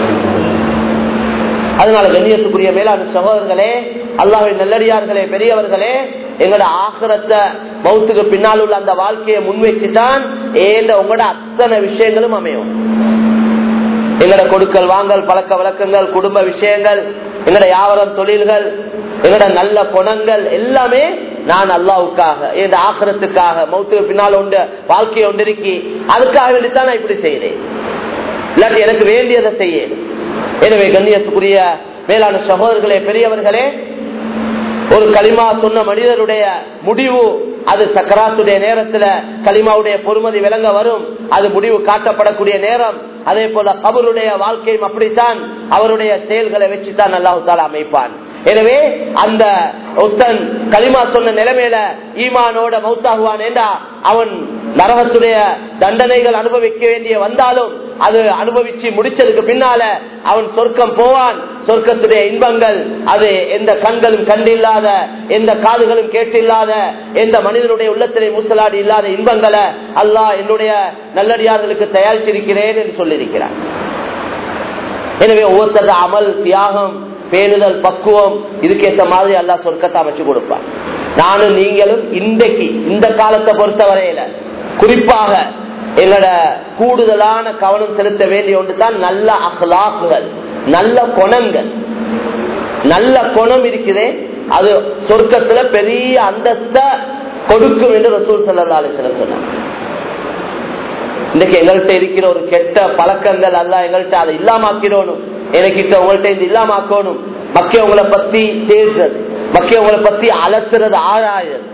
அதனால கண்ணியத்துக்குரிய மேலான சகோதரர்களே அல்லாஹின் நல்லடியார்களே பெரியவர்களே எங்களோட ஆசிரத்தை மௌத்துக்கு பின்னால் உள்ள அந்த வாழ்க்கையை முன்வைச்சுதான் ஏந்த உங்களோட அத்தனை விஷயங்களும் அமையும் எங்களோட கொடுக்கல் வாங்கல் பழக்க வழக்கங்கள் குடும்ப விஷயங்கள் எங்களோட வியாபாரம் தொழில்கள் எங்களோட நல்ல குணங்கள் எல்லாமே நான் அல்லாவுக்காக இந்த ஆக்கிரத்துக்காக மௌத்துக்கு பின்னால் உண்டு வாழ்க்கையை ஒன்றிருக்கி அதுக்காக வேண்டித்தான் நான் இப்படி செய்யறேன் இல்லாட்டி எனக்கு வேண்டியதை செய்ய எனவே கண்ணியத்துக்குரிய மேலான சகோதரர்களே பெரியவர்களே ஒரு களிமா சொன்ன மனிதருடைய முடிவு அது சக்கராத்துடைய நேரத்துல களிமாவுடைய பொறுமதி விளங்க வரும் அது முடிவு காட்டப்படக்கூடிய நேரம் அதே போல அவருடைய வாழ்க்கையும் அப்படித்தான் அவருடைய செயல்களை வச்சுதான் அல்லாஹு தாலா அமைப்பான் எனவே அந்த ஒத்தன் களிமா சொன்ன நிலைமையில ஈமானோட மௌத்தாகுவான் என்றா அவன் நரகத்துடைய தண்டனைகள் அனுபவிக்க வேண்டிய வந்தாலும் அது அனுபவிச்சு முடிச்சதுக்கு பின்னால அவன் சொர்க்கம் போவான் சொர்க்கத்துடைய இன்பங்கள் அது எந்த கண்களும் கண்டில்லாத எந்த காதுகளும் கேட்டில்லாத எந்த மனிதனுடைய உள்ளத்திலே மூசலாடி இல்லாத இன்பங்களை அல்லாஹ் என்னுடைய நல்லடியார்களுக்கு தயாரிச்சிருக்கிறேன் என்று சொல்லியிருக்கிறார் எனவே ஒவ்வொருத்தர அமல் தியாகம் பேணுதல் பக்குவம் இதுக்கேற்ற மாதிரி அல்லா சொர்க்கத்தை அமைச்சு கொடுப்பான் நானும் நீங்களும் இன்றைக்கு இந்த காலத்தை பொறுத்தவரையில குறிப்பாக எங்களோட கூடுதலான கவனம் செலுத்த வேண்டிய ஒன்று தான் நல்ல அகலாக்குகள் நல்ல குணங்கள் நல்ல குணம் இருக்குதே அது சொர்க்கத்துல பெரிய அந்தஸ்த கொடுக்கும் என்று ரசூல் சல்லா அலிஸ்லம் சொன்னாங்க இன்னைக்கு எங்கள்கிட்ட இருக்கிற ஒரு கெட்ட பழக்கங்கள் அல்ல எங்கள்கிட்ட அதை இல்லாமக்கணும் எனக்கிட்ட உங்கள்கிட்ட இந்த இல்லாமக்கணும் மக்கிய உங்களை பத்தி தேடுறது மக்கிய உங்களை பத்தி அலசுறது ஆராயுறது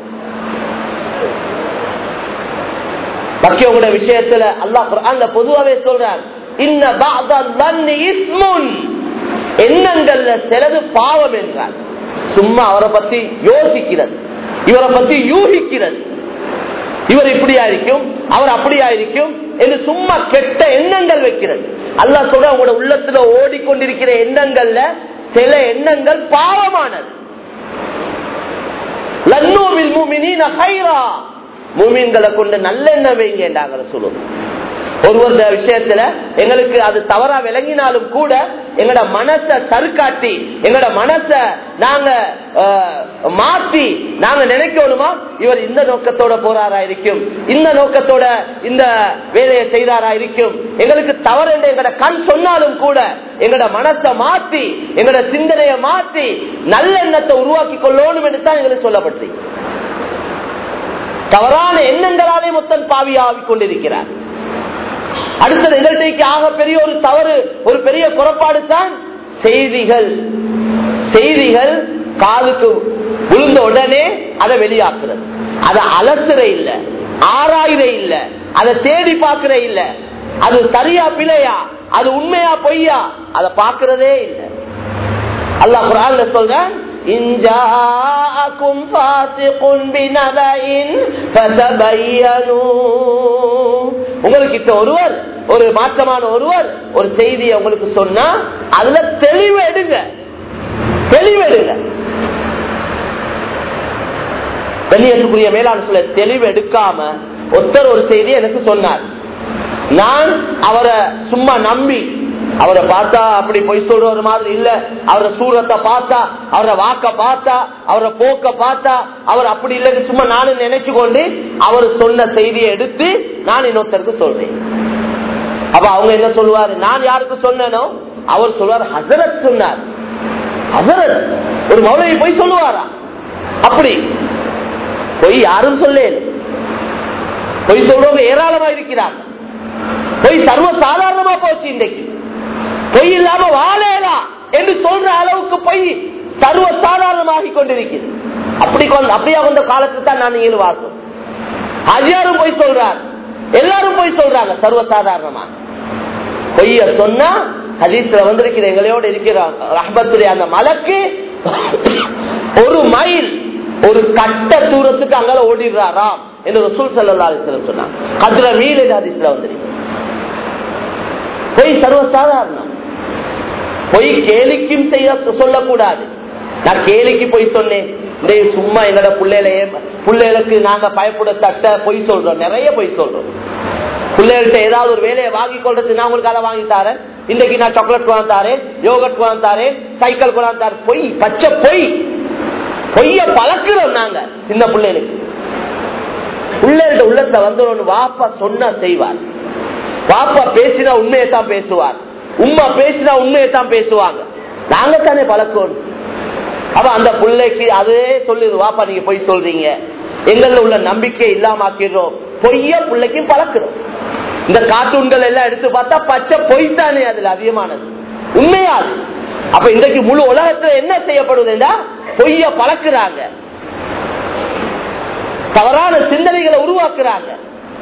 மக்கிய உங்களோட விஷயத்துல அல்லாஹ் குர்ஆன்ல பொதுவாவே சொல்றார் இன்ன பஅதல் இஸ்முன் எண்ணங்கள்ல சிலது பாவம் என்றார் சும்மா அவரை பத்தி யோசிக்கிறது இவரை பத்தி யூகிக்கிறது இவர் இப்படியா இருக்கும் அவர் அப்படியா இருக்கும் என்று சும்மா கெட்ட எண்ணங்கள் வைக்கிறது அல்லா சொல்ற உங்களோட உள்ளத்துல ஓடிக்கொண்டிருக்கிற எண்ணங்கள்ல சில எண்ணங்கள் பாவமானது லன்னூவில் மூமினீன ஹைரா மூமீன்களை கொண்டு நல்லெண்ணம் வைங்க சொல்லுவோம் ஒருவருடைய விஷயத்துல எங்களுக்கு அது தவறா விளங்கினாலும் கூட எங்கட மனச சருக்காட்டி எங்கட மனச நாங்க மாற்றி நாங்க நினைக்கணுமா இவர் இந்த நோக்கத்தோட போறாரா இருக்கும் இந்த நோக்கத்தோட இந்த வேலையை செய்தாரா இருக்கும் எங்களுக்கு தவறு என்று எங்கட கண் சொன்னாலும் கூட எங்கட மனசை மாற்றி எங்கட சிந்தனையை மாற்றி நல்லெண்ணத்தை உருவாக்கி கொள்ளணும் என்று தான் எங்களுக்கு சொல்லப்பட்டு தவறான எண்ணங்களாலே மொத்தம் பாவியாகிக் கொண்டிருக்கிறார் அடுத்தது எங்கள்கிட்ட ஆக பெரிய ஒரு தவறு ஒரு பெரிய குறைபாடு தான் செய்திகள் செய்திகள் காலுக்கு விழுந்த உடனே அதை வெளியாக்குறது அதை அலசுற இல்ல ஆராயிர இல்ல அதை தேடி பார்க்கிற இல்ல அது சரியா பிழையா அது உண்மையா பொய்யா அதை பார்க்கிறதே இல்லை அல்லாஹ் குரான்ல சொல்றேன் உங்களுக்கு ஒருவர் ஒரு மாற்றமான ஒருவர் ஒரு செய்தியை உங்களுக்கு சொன்னா அதுல தெளிவு எடுங்க தெளிவு எடுங்க வெளியேற்றக்கூடிய மேலாண் சொல்ல தெளிவு எடுக்காம ஒருத்தர் ஒரு செய்தி எனக்கு சொன்னார் நான் அவரை சும்மா நம்பி அவரை பார்த்தா அப்படி பொய் சொல்ற ஒரு மாதிரி இல்ல அவரை சூரத்தை பார்த்தா அவரை வாக்க பார்த்தா அவரை போக்க பார்த்தா அவர் அப்படி இல்லைன்னு சும்மா நானும் நினைச்சு கொண்டு அவர் சொன்ன செய்தியை எடுத்து நான் இன்னொருத்தருக்கு சொல்றேன் அப்ப அவங்க என்ன சொல்லுவாரு நான் யாருக்கு சொன்னேனோ அவர் சொல்வார் ஹசரத் சொன்னார் ஹசரத் ஒரு மௌலவி போய் சொல்லுவாரா அப்படி பொய் யாரும் சொல்லேன் பொய் சொல்றவங்க ஏராளமா இருக்கிறாங்க பொய் சர்வ சாதாரணமா போச்சு இன்றைக்கு பொய் இல்லாம வாழலாம் என்று சொல்ற அளவுக்கு பொய் சர்வ சாதாரணமாகி கொண்டிருக்கிறது அப்படி அப்படியா கொண்ட காலத்துக்கு தான் நான் ஏழு வாசம் ஹஜியாரும் போய் சொல்றார் எல்லாரும் போய் சொல்றாங்க சர்வ சாதாரணமா பொய்ய சொன்னா ஹதீஸ்ல வந்திருக்கிற எங்களையோட இருக்கிற ரஹபத்துடைய அந்த மலக்கு ஒரு மைல் ஒரு கட்ட தூரத்துக்கு அங்கால ஓடிடுறாராம் என்று ரசூல் சல்லா அலிஸ்லம் சொன்னாங்க கதிர மீல் ஹதீஸ்ல வந்திருக்கு பொய் சர்வசாதாரணம் பொய் கேலிக்கும் செய்ய சொல்லக்கூடாது நான் கேலிக்கு போய் சொன்னேன் சும்மா எங்களோட பிள்ளைகளையே பிள்ளைகளுக்கு நாங்க பயப்பட தட்ட பொய் சொல்றோம் நிறைய பொய் சொல்றோம் பிள்ளைகள்கிட்ட ஏதாவது ஒரு வேலையை வாங்கி கொள்றது நான் உங்களுக்கு அதை வாங்கி தரேன் இன்னைக்கு நான் சாக்லேட் கொண்டாந்து தாரேன் யோகட் கொண்டாந்து தாரேன் சைக்கிள் கொண்டாந்து தாரேன் பொய் பச்சை பொய் பொய்ய பழக்கிறோம் நாங்க சின்ன பிள்ளைகளுக்கு பிள்ளைகளோட உள்ளத்தை வந்து வாப்பா சொன்னா செய்வார் பாப்பா பேசினா உண்மையை தான் பேசுவார் உமா பேசினா உண்மையை தான் பேசுவாங்க நாங்க தானே பழக்கணும் அப்ப அந்த பிள்ளைக்கு அதே சொல்லுது வாப்பா நீங்க பொய் சொல்றீங்க எங்கள்ல உள்ள நம்பிக்கை இல்லாம ஆக்கிடுறோம் பொய்ய பிள்ளைக்கும் பழக்கிறோம் இந்த கார்ட்டூன்கள் எல்லாம் எடுத்து பார்த்தா பச்சை பொய் தானே அதுல அதிகமானது உண்மையா அப்ப இன்றைக்கு முழு உலகத்துல என்ன செய்யப்படுதுன்னா பொய்ய பழக்கிறாங்க தவறான சிந்தனைகளை உருவாக்குறாங்க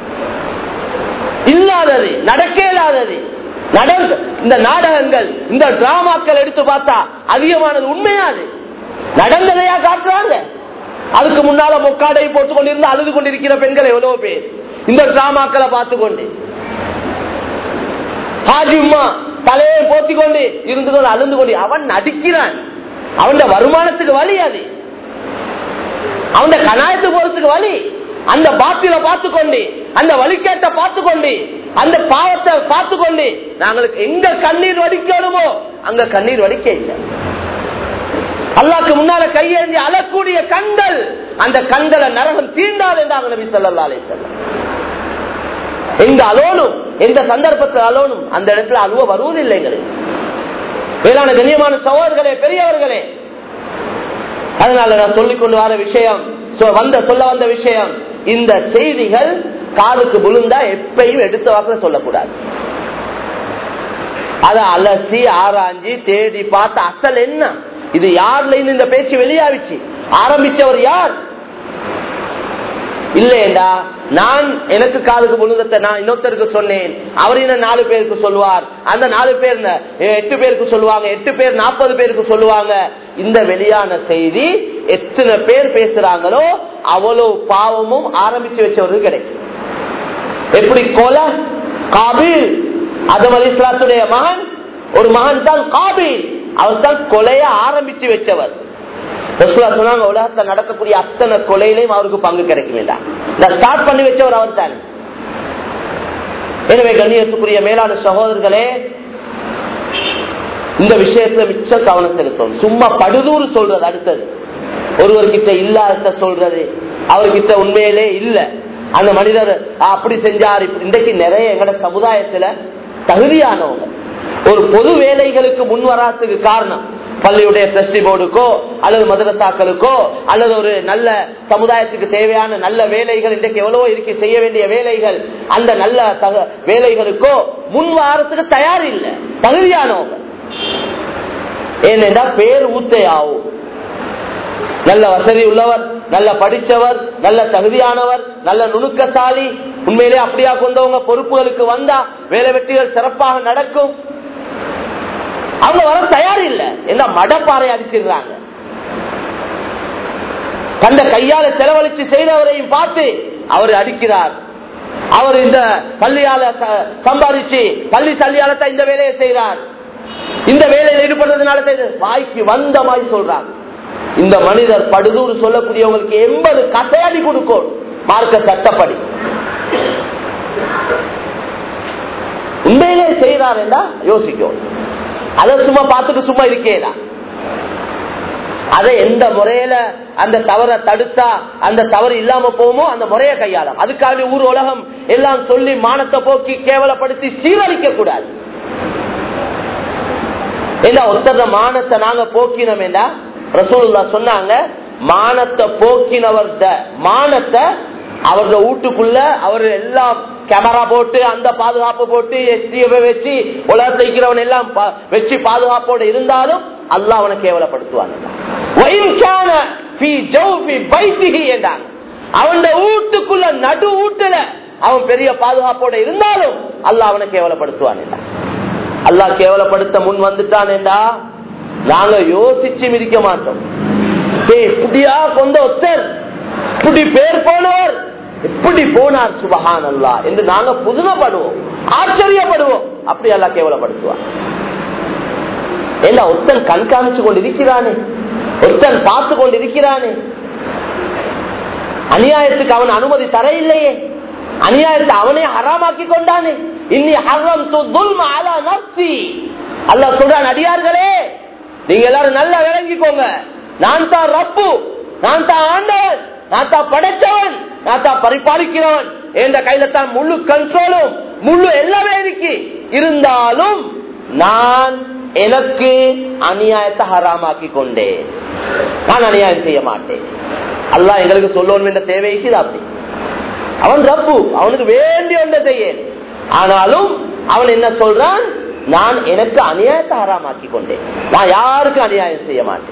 இல்லாதது நடக்க இல்லாதது நடந்த இந்த நாடகங்கள் இந்த டிராமாக்கள் எடுத்து பார்த்தா அதிகமானது உண்மையாது நடந்ததையா காட்டுறாங்க அதுக்கு முன்னால முக்காடை போட்டுக் கொண்டிருந்து அழுது கொண்டிருக்கிற பெண்கள் எவ்வளவு பேர் இந்த டிராமாக்களை பார்த்து கொண்டு ஹாஜிம்மா தலையை போத்திக் கொண்டு இருந்து கொண்டு அழுந்து கொண்டு அவன் நடிக்கிறான் அவன் வருமானத்துக்கு வழி அது அவன் கனாயத்து போறதுக்கு வழி அந்த பாத்தில பார்த்து கொண்டு அந்த வழிகேட்ட பார்த்து கொண்டு அந்த பாவத்தை பார்த்து கொண்டு நாங்களுக்கு எங்க கண்ணீர் வடிக்கணுமோ அங்க கண்ணீர் வடிக்க இல்லை அல்லாக்கு முன்னால கையேந்தி அழக்கூடிய கண்கள் அந்த கண்களை நரகம் தீண்டாது என்றாங்க நபி சொல்லா அலை எங்க அலோனும் எந்த சந்தர்ப்பத்தில் அலோனும் அந்த இடத்துல அழுவ வருவதில்லை எங்களுக்கு வேளாண் கண்ணியமான சகோதரர்களே பெரியவர்களே அதனால நான் சொல்லிக் கொண்டு வர விஷயம் வந்த சொல்ல வந்த விஷயம் இந்த செய்திகள் காதுக்கு விழுந்தா எப்பையும் எடுத்த வாக்கில் சொல்லக்கூடாது அத அலசி ஆராய்ஞ்சி தேடி பார்த்து அசல் என்ன இது யார்ல இருந்து இந்த பேச்சு வெளியாவிச்சு ஆரம்பிச்சவர் யார் இல்லையண்டா நான் எனக்கு காதுக்கு முழுதத்தை நான் இன்னொருத்தருக்கு சொன்னேன் அவர் என்ன நாலு பேருக்கு சொல்லுவார் அந்த நாலு பேர் எட்டு பேருக்கு சொல்லுவாங்க எட்டு பேர் நாற்பது பேருக்கு சொல்லுவாங்க இந்த வெளியான செய்தி எத்தனை பேர் பேசுறாங்களோ அவ்வளவு பாவமும் ஆரம்பிச்சு வச்சவருக்கு கிடைக்கும் எப்படி கொலை காபில் அதம் அலி இஸ்லாத்துடைய மகன் ஒரு மகன் தான் காபில் அவர் தான் கொலைய ஆரம்பிச்சு வச்சவர் சொன்னாங்க உலகத்துல நடக்கக்கூடிய அத்தனை கொலையிலையும் அவருக்கு பங்கு கிடைக்கும் இந்த ஸ்டார்ட் பண்ணி வச்சவர் அவர் தான் எனவே கண்ணியத்துக்குரிய மேலான சகோதரர்களே இந்த விஷயத்துல மிச்ச கவனம் செலுத்தணும் சும்மா படுதூறு சொல்றது அடுத்தது ஒருவர்கிட்ட இல்லாத சொல்றது அவர்கிட்ட உண்மையிலே இல்ல அந்த மனிதர் அப்படி செஞ்சார் இன்றைக்கு நிறைய எங்கட சமுதாயத்துல தகுதியானவங்க ஒரு பொது வேலைகளுக்கு முன் வராதுக்கு காரணம் பள்ளியுடைய டிரஸ்டி போர்டுக்கோ அல்லது மதுரத்தாக்களுக்கோ அல்லது ஒரு நல்ல சமுதாயத்துக்கு தேவையான நல்ல வேலைகள் இன்றைக்கு எவ்வளவோ இருக்கு செய்ய வேண்டிய வேலைகள் அந்த நல்ல வேலைகளுக்கோ முன் வாரத்துக்கு தயார் இல்லை தகுதியானவங்க ஏனென்றா பேர் ஊத்தையாவும் நல்ல வசதி உள்ளவர் நல்ல படித்தவர் நல்ல தகுதியானவர் நல்ல நுணுக்கசாலி உண்மையிலே அப்படியா கொண்டவங்க பொறுப்புகளுக்கு வந்தா வேலை வெட்டிகள் சிறப்பாக நடக்கும் அவங்க வர தயார் இல்ல என்ன மடப்பாறை அடிச்சிடுறாங்க தந்த கையால செலவழித்து செய்தவரையும் பார்த்து அவர் அடிக்கிறார் அவர் இந்த பள்ளியால சம்பாதிச்சு பள்ளி சல்லியால தான் இந்த வேலையை செய்கிறார் இந்த வேலையில் ஈடுபடுறதுனால வாய்க்கு வந்த மாதிரி சொல்றாங்க இந்த மனிதர் படுதூர் சொல்லக்கூடியவங்களுக்கு எண்பது கசையடி கொடுக்கும் மார்க்க சட்டப்படி உண்மையிலே செய்யறார் என்றா யோசிக்கும் அதை சும்மா பார்த்துட்டு சும்மா இருக்கேடா அதை எந்த முறையில அந்த தவறை தடுத்தா அந்த தவறு இல்லாம போமோ அந்த முறைய கையாளும் அதுக்காக ஊர் உலகம் எல்லாம் சொல்லி மானத்தை போக்கி கேவலப்படுத்தி சீரழிக்க கூடாது ஏண்டா ஒருத்தர மானத்தை நாங்க போக்கினோம் ஏண்டா ரசூலுல்லா சொன்னாங்க மானத்தை போக்கினவர் மானத்தை அவரோட வீட்டுக்குள்ள அவர் எல்லாம் கேமரா போட்டு அந்த பாதுகாப்பு போட்டு எஸ்டிஎஃப் வச்சு உலகத்தில் இருக்கிறவன் எல்லாம் வச்சு பாதுகாப்போட இருந்தாலும் அல்லாஹ் அவனை கேவலப்படுத்துவாங்க அவன் வீட்டுக்குள்ள நடு வீட்டுல அவன் பெரிய பாதுகாப்போட இருந்தாலும் அல்லாஹ் அவனை கேவலப்படுத்துவான் அல்லாஹ் கேவலப்படுத்த முன் வந்துட்டானேண்டா நாங்க யோசிச்சு மிதிக்க மாட்டோம் இப்படியா கொண்ட ஒத்தர் இப்படி பேர் போனவர் எப்படி போனார் சுபஹான் அல்லா என்று நாங்க புதுமைப்படுவோம் ஆச்சரியப்படுவோம் அப்படி அல்லா கேவலப்படுத்துவார் ஏன்னா ஒருத்தன் கண்காணிச்சு கொண்டு இருக்கிறானே ஒருத்தன் பார்த்து கொண்டு இருக்கிறானே அநியாயத்துக்கு அவன் அனுமதி தர இல்லையே அநியாயத்தை அவனே ஹராமாக்கி கொண்டானே இன்னி ஹரம் நப்சி அல்ல சொல்றான் அடியார்களே நீங்க எல்லாரும் நல்லா விளங்கிக்கோங்க நான் தான் ரப்பு நான் தான் ஆண்டவன் நான் தான் படைச்சவன் நான் தான் பரிபாலிக்கிறவன் என்ற கையில தான் முழு கண்ட்ரோலும் முழு எல்லாமே இருக்கு இருந்தாலும் நான் எனக்கு அநியாயத்தை ஹராமாக்கி கொண்டேன் நான் அநியாயம் செய்ய மாட்டேன் அல்லாஹ் எங்களுக்கு சொல்லணும் என்ற தேவைக்கு அப்படி அவன் ரப்பு அவனுக்கு வேண்டிய ஒன்றை செய்ய ஆனாலும் அவன் என்ன சொல்றான் நான் எனக்கு அநியாயத்தை ஹராமாக்கி கொண்டேன் நான் யாருக்கும் அநியாயம் செய்ய மாட்டேன்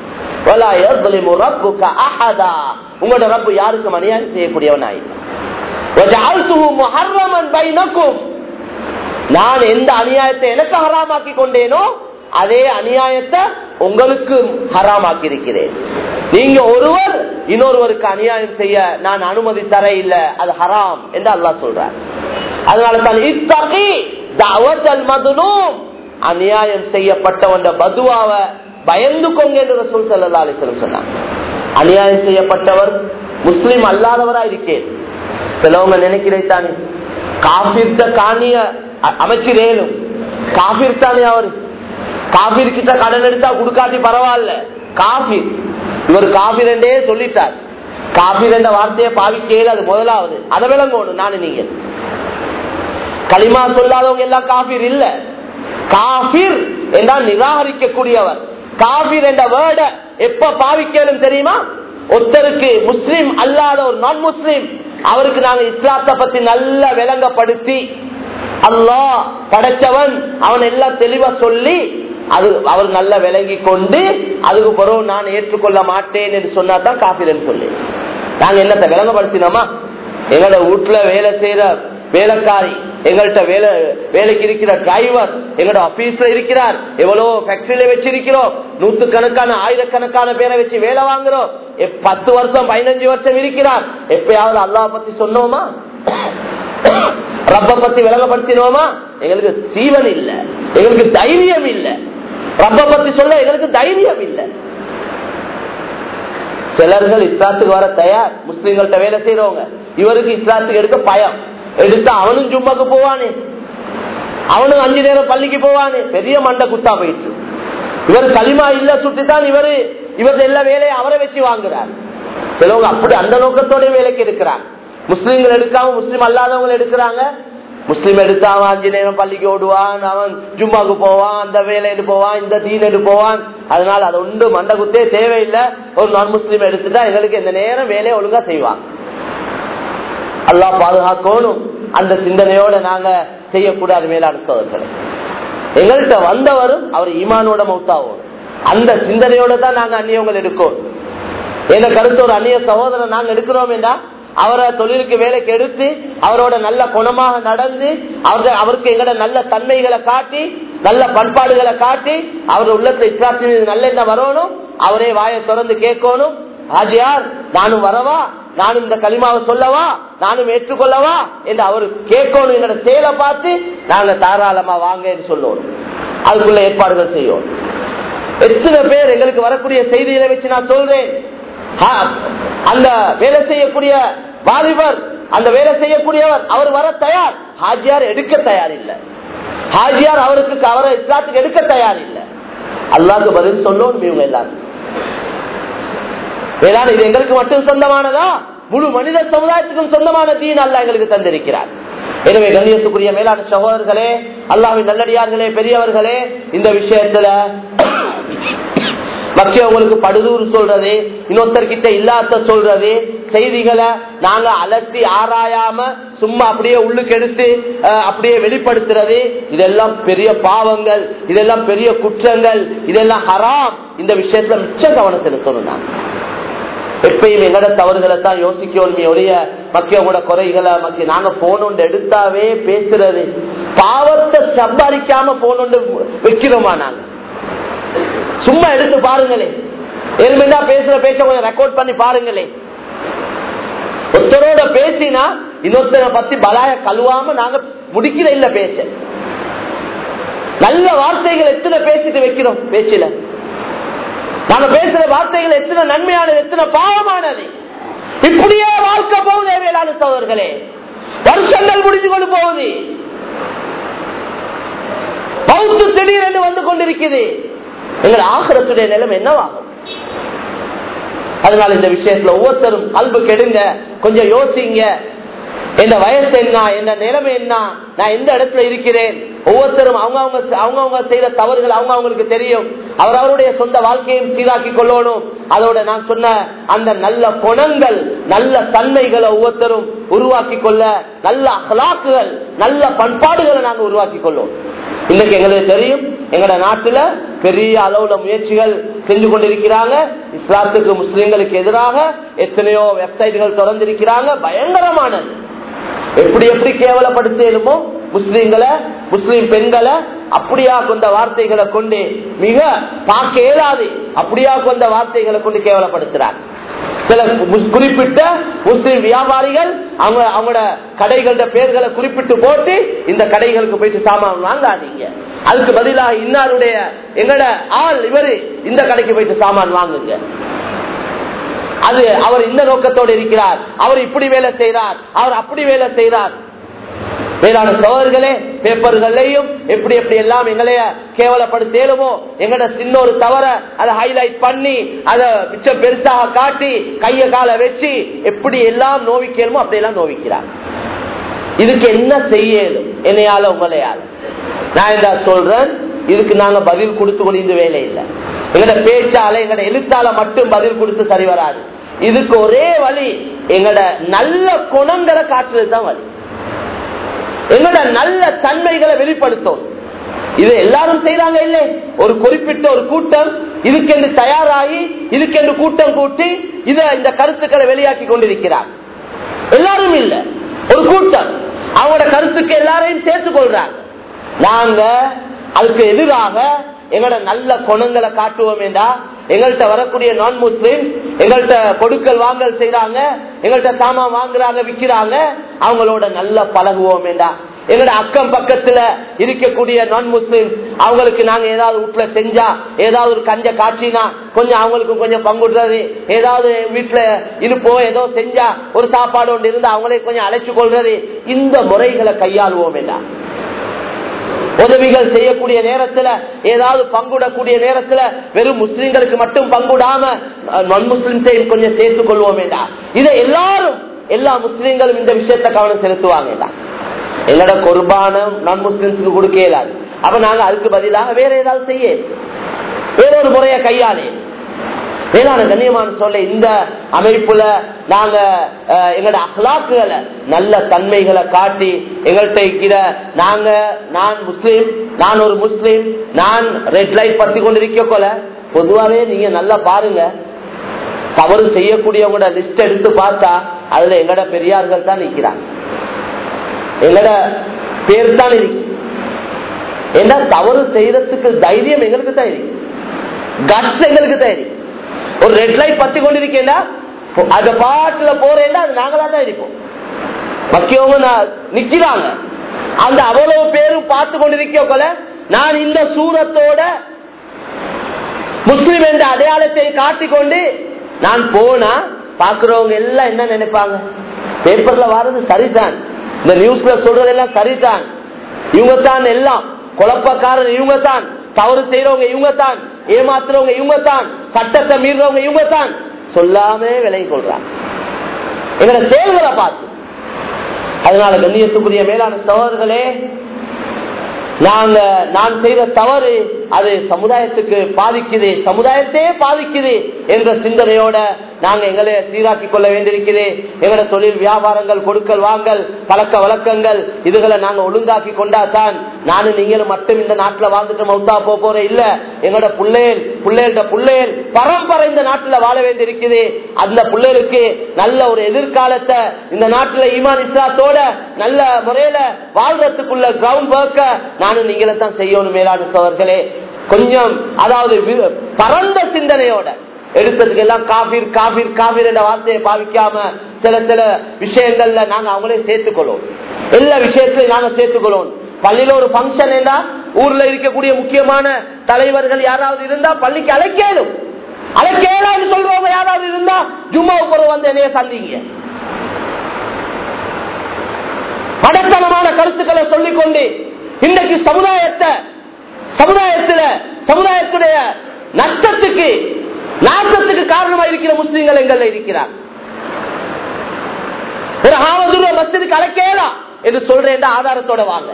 வலா யظ்லிமு ரப்புக அஹதா உங்களோட ரப்பு யாருக்கும் அநியாயம் செய்யக்கூடியவனாய் வஜஅல்துஹு முஹர்ரமன் பைனக்கும் நான் எந்த அநியாயத்தை எனக்கு ஹராமாக்கி கொண்டேனோ அதே அநியாயத்தை உங்களுக்கு ஹராமாக்கி இருக்கிறேன் நீங்க ஒருவர் இன்னொருவருக்கு அநியாயம் செய்ய நான் அனுமதி தர இல்ல அது ஹராம் என்று அல்லாஹ் சொல்றார் அதனால தான் இத்தகி தஅவத்தல் மதுனூம் அநியாயம் செய்யப்பட்டவன் பதுவாவ பயந்து கொங்க என்று ரசூல் ஸல்லல்லாஹு அலைஹி வஸல்லம் சொன்னாங்க அநியாயம் செய்யப்பட்டவர் முஸ்லிம் அல்லாதவரா இருக்கேன் சிலவங்க நினைக்கிறேன் காபிர்த்த காணிய அ- அமைச்சிரேலும் காபிர் தானே அவரு காபிர் கிட்ட கடன் எடுத்தா குடுக்காட்டி பரவாயில்ல காபிர் இவர் காபிர் என்றே சொல்லிட்டார் காபிர் என்ற வார்த்தையை பாவிக்கையில் அது முதலாவது அதை விளங்கணும் நானு நீங்க களிமா சொல்லாதவங்க எல்லாம் காபிர் இல்ல காபிர் என்றால் நிராகரிக்கக்கூடியவர் காபிர் என்ற வேர்ட எப்ப பாவிக்கணும் தெரியுமா ஒருத்தருக்கு முஸ்லிம் அல்லாத ஒரு நான் முஸ்லிம் அவருக்கு நாங்க இஸ்லாத்தை பத்தி நல்லா விளங்கப்படுத்தி அல்லாஹ் படைச்சவன் அவன் எல்லாம் தெளிவா சொல்லி அது அவர் நல்லா விளங்கி கொண்டு அதுக்கு பிறகு நான் ஏற்றுக்கொள்ள மாட்டேன் என்று சொன்னா தான் காபிரன்னு சொல்லி நாங்க என்னத்தை விளங்கப்படுத்தினோமா எங்களோட வீட்டுல வேலை செய்யற வேலைக்காரி எங்கள்கிட்ட வேலை வேலைக்கு இருக்கிற டிரைவர் எங்களோட ஆபீஸ்ல இருக்கிறார் எவ்வளவு ஃபேக்டரியில வச்சிருக்கிறோம் நூத்து கணக்கான ஆயிரக்கணக்கான பேரை வச்சு வேலை வாங்குறோம் எப்- பத்து வருஷம் பதினஞ்சு வருஷம் இருக்கிறார் எப்பயாவது அல்லாஹ் பத்தி சொன்னோமா ரப்ப பத்தி விளங்கப்படுத்தினோமா எங்களுக்கு சீவன் இல்ல எங்களுக்கு தைரியம் இல்ல ரப்ப பத்தி சொல்ல எங்களுக்கு தைரியம் இல்ல சிலர்கள் இஸ்லாத்துக்கு வர தயார் முஸ்லிம்கள்ட்ட வேலை செய்யறவங்க இவருக்கு இஸ்லாத்துக்கு எடுக்க பயம் எடுத்தா அவனும் ஜும்மாக்கு போவானே அவனும் அஞ்சு நேரம் பள்ளிக்கு போவானே பெரிய மண்டை குத்தா போயிட்டு இவர் களிமா இல்ல சுட்டித்தான் இவரு இவர் எல்லா வேலையும் அவரை வச்சு வாங்குறார் சிலவங்க அப்படி அந்த நோக்கத்தோட வேலைக்கு எடுக்கிறார் முஸ்லீம்கள் எடுக்காம முஸ்லீம் அல்லாதவங்க எடுக்கிறாங்க முஸ்லீம் எடுத்து அவன் அஞ்சு நேரம் பள்ளிக்கு ஓடுவான் அவன் ஜும்மாக்கு போவான் அந்த வேலைக்கு போவான் இந்த தீனுக்கு போவான் அதனால அது உண்டு மண்டை குத்தே தேவையில்லை ஒரு நான் முஸ்லீம் எடுத்துட்டா எங்களுக்கு இந்த நேரம் வேலையை ஒழுங்கா செய்வான் அல்லாஹ் பாதுகாக்கணும் அந்த சிந்தனையோட நாங்க செய்யக்கூடாது மேலான சோதர்களை எங்கள்கிட்ட வந்தவரும் அவர் ஈமானோட மௌத்தாவோம் அந்த சிந்தனையோட தான் நாங்க அந்நியவங்கள் எடுக்கோம் எங்க கருத்து ஒரு அந்நிய சகோதரன் நாங்க எடுக்கிறோம் என்றா அவரை தொழிலுக்கு வேலைக்கு எடுத்து அவரோட நல்ல குணமாக நடந்து அவருக்கு அவருக்கு எங்கட நல்ல தன்மைகளை காட்டி நல்ல பண்பாடுகளை காட்டி அவர் உள்ளத்துல இஸ்லாத்தின் மீது நல்லெண்ண வரணும் அவரே வாயை திறந்து கேட்கணும் ஆஜியார் நானும் வரவா நானும் இந்த களிமாவை சொல்லவா நானும் ஏற்றுக்கொள்ளவா என்று அவர் கேட்கணும் என்னோட செயலை பார்த்து நாங்க தாராளமா வாங்க என்று சொல்லணும் அதுக்குள்ள ஏற்பாடுகள் செய்யும் எத்தனை பேர் எங்களுக்கு வரக்கூடிய செய்திகளை வச்சு நான் சொல்றேன் ஆ, அந்த வேலை செய்யக்கூடிய வாலிபர் அந்த வேலை செய்யக்கூடியவர் அவர் வர தயார் ஹாஜியார் எடுக்க தயார் இல்ல ஹாஜியார் அவருக்கு அவரை இஸ்லாத்துக்கு எடுக்க தயார் இல்ல அல்லாஹ்க்கு பதில் சொல்லணும் இவங்க எல்லாரும் வேளாண் இது எங்களுக்கு மட்டும் சொந்தமானதா முழு மனித சமுதாயத்துக்கும் சொந்தமான தீன் அல்ல எங்களுக்கு தந்திருக்கிறார் எனவே கண்ணியத்துக்குரிய மேலான சகோதரர்களே அல்லாவின் நல்லடியார்களே பெரியவர்களே இந்த விஷயத்துல மக்கியவங்களுக்கு படுதூர் சொல்றது இன்னொருத்தர்கிட்ட இல்லாத சொல்றது செய்திகளை நாங்க அலசி ஆராயாம சும்மா அப்படியே உள்ளுக்கு எடுத்து அஹ், அப்படியே வெளிப்படுத்துறது இதெல்லாம் பெரிய பாவங்கள் இதெல்லாம் பெரிய குற்றங்கள் இதெல்லாம் ஹராம் இந்த விஷயத்துல மிச்ச கவனம் செலுத்தணும் நான் எப்பயும் எங்கட தவறுகளை தான் யோசிக்கணுமே ஒழிய மக்கியோட குறைகளை மக்கிய நாங்க போனோண்டு எடுத்தாவே பேசுறது பாவத்தை சம்பாதிக்காம போனோண்டு வைக்கிறோமா நாங்க சும்மா எடுத்து பாருங்களே எருமையா பேசுற பேச்ச கொஞ்சம் ரெக்கார்ட் பண்ணி பாருங்களே ஒருத்தரோட பேசினா இன்னொருத்தரை பத்தி பலாய கழுவாம நாங்க முடிக்கிற இல்ல பேச்ச நல்ல வார்த்தைகள் எத்தனை பேசிட்டு வைக்கிறோம் பேச்சில நாங்க பேசுற வார்த்தைகள் எத்தனை நன்மையானது எத்தனை பாவமானது இப்படியே வாழ்க்கை போகுதே வேளாண் சோதர்களே வருஷங்கள் முடிஞ்சு கொண்டு போகுது பௌத்து திடீரென்று வந்து கொண்டிருக்குது எங்கள் ஆகரத்துடைய நிலைமை என்னவாகும் அதனால இந்த விஷயத்துல ஒவ்வொருத்தரும் அல்பு கெடுங்க கொஞ்சம் யோசிங்க என்ன வயசு என்ன என்ன நிலைமை என்ன நான் எந்த இடத்துல இருக்கிறேன் ஒவ்வொருத்தரும் அவங்க அவங்க அவங்க அவங்க செய்த தவறுகள் அவங்க அவங்களுக்கு தெரியும் அவர் அவருடைய சொந்த வாழ்க்கையும் சீராக்கி கொள்ளணும் அதோட நான் சொன்ன அந்த நல்ல குணங்கள் நல்ல தன்மைகளை ஒவ்வொருத்தரும் உருவாக்கி கொள்ள நல்ல அகலாக்குகள் நல்ல பண்பாடுகளை நாங்க உருவாக்கி கொள்ளும் இன்னைக்கு எங்களுக்கு தெரியும் எங்களோட நாட்டுல பெரிய அளவுல முயற்சிகள் செஞ்சு கொண்டிருக்கிறாங்க இஸ்லாத்துக்கு முஸ்லிம்களுக்கு எதிராக எத்தனையோ வெப்சைட்டுகள் திறந்திருக்கிறாங்க பயங்கரமானது எப்படி எப்படி கேவலப்படுத்தலுமோ முஸ்லிம்களை முஸ்லிம் பெண்களை அப்படியா கொண்ட வார்த்தைகளை கொண்டு மிக பார்க்க இயலாது அப்படியா கொண்ட வார்த்தைகளை கொண்டு கேவலப்படுத்துறாங்க சில முஸ்- குறிப்பிட்ட முஸ்லிம் வியாபாரிகள் அவங்க அவங்களோட கடைகளோட பேர்களை குறிப்பிட்டு போட்டு இந்த கடைகளுக்கு போயிட்டு சாமான் வாங்காதீங்க அதுக்கு பதிலாக இன்னாருடைய எங்கட ஆள் இவரு இந்த கடைக்கு போயிட்டு சாமான் வாங்குங்க அது அவர் இந்த நோக்கத்தோடு இருக்கிறார் அவர் இப்படி வேலை செய்கிறார் அவர் அப்படி வேலை செய்கிறார் மேலான சோதர்களே பேப்பர்களையும் எப்படி எப்படி எல்லாம் எங்களைய கேவலப்படுத்தேலுமோ எங்கட சின்ன ஒரு தவற அதை ஹைலைட் பண்ணி அதை மிச்சம் பெருசாக காட்டி கைய கால வச்சு எப்படி எல்லாம் நோவிக்கலுமோ அப்படி எல்லாம் நோவிக்கிறார் இதுக்கு என்ன செய்யலும் என்னையால உங்களையால நான் என்ன சொல்றேன் இதுக்கு நாங்க பதில் கொடுத்து கொண்டு இந்த வேலை இல்லை எங்கட பேச்சால எங்கட எழுத்தால மட்டும் பதில் கொடுத்து சரி வராது இதுக்கு ஒரே வழி எங்கட நல்ல குணங்களை காட்டுறது தான் வழி எங்களோட நல்ல தன்மைகளை வெளிப்படுத்தும் இது எல்லாரும் செய்யறாங்க இல்லை ஒரு குறிப்பிட்ட ஒரு கூட்டம் இதுக்கென்று தயாராகி இதுக்கென்று கூட்டம் கூட்டி இத இந்த கருத்துக்களை வெளியாக்கி கொண்டிருக்கிறார் எல்லாரும் இல்ல ஒரு கூட்டம் அவங்களோட கருத்துக்கு எல்லாரையும் சேர்த்துக் கொள்றாங்க நாங்க அதுக்கு எதிராக எங்களோட நல்ல குணங்களை காட்டுவோம் என்றா எங்கள்கிட்ட வரக்கூடிய நான் முஸ்லிம் எங்கள்கிட்ட கொடுக்கல் வாங்கல் செய்யறாங்க எங்கள்கிட்ட சாமான் வாங்குறாங்க விக்கிறாங்க அவங்களோட நல்ல பழகுவோம் என்றா எங்களோட அக்கம் பக்கத்துல இருக்கக்கூடிய நான் முஸ்லிம் அவங்களுக்கு நாங்க ஏதாவது வீட்டுல செஞ்சா ஏதாவது ஒரு கஞ்ச காட்சினா கொஞ்சம் அவங்களுக்கும் கொஞ்சம் பங்குடுறது ஏதாவது வீட்டுல இருப்போ ஏதோ செஞ்சா ஒரு சாப்பாடு ஒன்று இருந்து அவங்களே கொஞ்சம் அழைச்சு கொள்றது இந்த முறைகளை கையாளுவோம் என்றா உதவிகள் செய்யக்கூடிய நேரத்துல ஏதாவது பங்குடக்கூடிய நேரத்துல வெறும் முஸ்லிம்களுக்கு மட்டும் பங்குடாம நான் முஸ்லிம்ஸையும் கொஞ்சம் சேர்த்துக் கொள்வோம் வேண்டாம் இதை எல்லாரும் எல்லா முஸ்லிம்களும் இந்த விஷயத்த கவனம் செலுத்துவாங்க வேண்டாம் எங்களோட குர்பானம் நான் முஸ்லிம்ஸுக்கு கொடுக்க இயலாது அப்ப நாங்க அதுக்கு பதிலாக வேற ஏதாவது செய்ய வேறொரு முறையை கையாளே வேளாண் கண்ணியமான சொல்ல இந்த அமைப்புல நாங்க அஹ், எங்களோட அஹ்லாக்குகளை நல்ல தன்மைகளை காட்டி எங்கள்கிட்ட இருக்கிற நாங்க நான் முஸ்லீம் நான் ஒரு முஸ்லீம் நான் ரெட் லைட் பத்தி கொண்டிருக்க போல பொதுவாவே நீங்க நல்லா பாருங்க தவறு செய்யக்கூடியவங்களோட லிஸ்ட் எடுத்து பார்த்தா அதுல எங்கட பெரியார்கள் தான் நிக்கிறாங்க எங்கட பேர் தான் இருக்கு ஏன்னா தவறு செய்யறதுக்கு தைரியம் எங்களுக்கு தான் இருக்கு கட்ஸ் எங்களுக்கு தான் இருக்கு ஒரு ரெட் லைட் பத்தி கொண்டிருக்கேன்டா அந்த பாட்டுல போறேன்னா அது நாங்களா தான் இருப்போம் மக்கியவங்க நா- நிக்கிறாங்க அந்த அவ்வளவு பேரும் பார்த்து கொண்டிருக்க போல நான் இந்த சூரத்தோட முஸ்லிம் என்ற அடையாளத்தை காட்டிக்கொண்டு நான் போனா பாக்குறவங்க எல்லாம் என்ன நினைப்பாங்க பேப்பர்ல வர்றது சரிதான் இந்த நியூஸ்ல சொல்றதெல்லாம் சரிதான் இவங்க தான் எல்லாம் குழப்பக்காரர் இவங்க தான் தவறு செய்யறவங்க இவங்க தான் ஏமாத்துறவங்க இவங்க தான் சட்டத்தை மீறவங்க இவங்க தான் சொல்லாம விலகி கொள்றாங்க எங்களை செயல்களை பார்த்து அதனால கண்ணியத்துக்குரிய மேலான சகோதரர்களே நாங்க நான் செய்த தவறு அது சமுதாயத்துக்கு பாதிக்குது சமுதாயத்தையே பாதிக்குது என்ற சிந்தனையோட நாங்க எங்களை சீராக்கி கொள்ள வேண்டியிருக்குது எங்களோட தொழில் வியாபாரங்கள் கொடுக்கல் வாங்கல் பழக்க வழக்கங்கள் இதுகளை நாங்க ஒழுங்காக்கி கொண்டாதான் நானும் நீங்களும் மட்டும் இந்த நாட்டுல வாழ்ந்துட்டு மௌத்தா போக போற இல்ல எங்களோட புள்ளையல் புள்ளையல்ட புள்ளையல் பரம்பரை இந்த நாட்டுல வாழ வேண்டியிருக்குது அந்த புள்ளைகளுக்கு நல்ல ஒரு எதிர்காலத்தை இந்த நாட்டுல ஈமான் இஸ்லாத்தோட நல்ல முறையில வாழ்றதுக்குள்ள கிரவுண்ட் ஒர்க்க நானும் நீங்களே தான் செய்யணும் மேலான சோழர்களே கொஞ்சம் அதாவது வி- பரந்த சிந்தனையோட எடுத்ததுக்கு எல்லாம் காபீர் காபீர் காபீர் என்ற வார்த்தையை பாவிக்காம சில சில விஷயங்கள்ல நாங்க அவங்களே சேர்த்துக்கொள்வோம் எல்லா விஷயத்திலையும் நாங்க சேர்த்துக்கொள்வோம் பள்ளியில ஒரு பங்கன் என்றா ஊர்ல இருக்கக்கூடிய முக்கியமான தலைவர்கள் யாராவது இருந்தா பள்ளிக்கு அழைக்கலும் அழைக்கலான்னு சொல்றவங்க யாராவது இருந்தா ஜும்மா உப்பரம் வந்து என்னைய சந்திங்க மடத்தனமான கருத்துக்களை சொல்லிக்கொண்டு இன்றைக்கு சமுதாயத்தை சமுதாயத்துல சமுதாயத்துடைய நஷ்டத்துக்கு நாசத்துக்கு காரணமா இருக்கிற முஸ்லீம்கள் எங்கள்ல இருக்கிறார் ஒரு ஆவதூர மஸ்ஜிதுக்கு அழைக்கலாம் என்று சொல்றேன் ஆதாரத்தோட வாங்க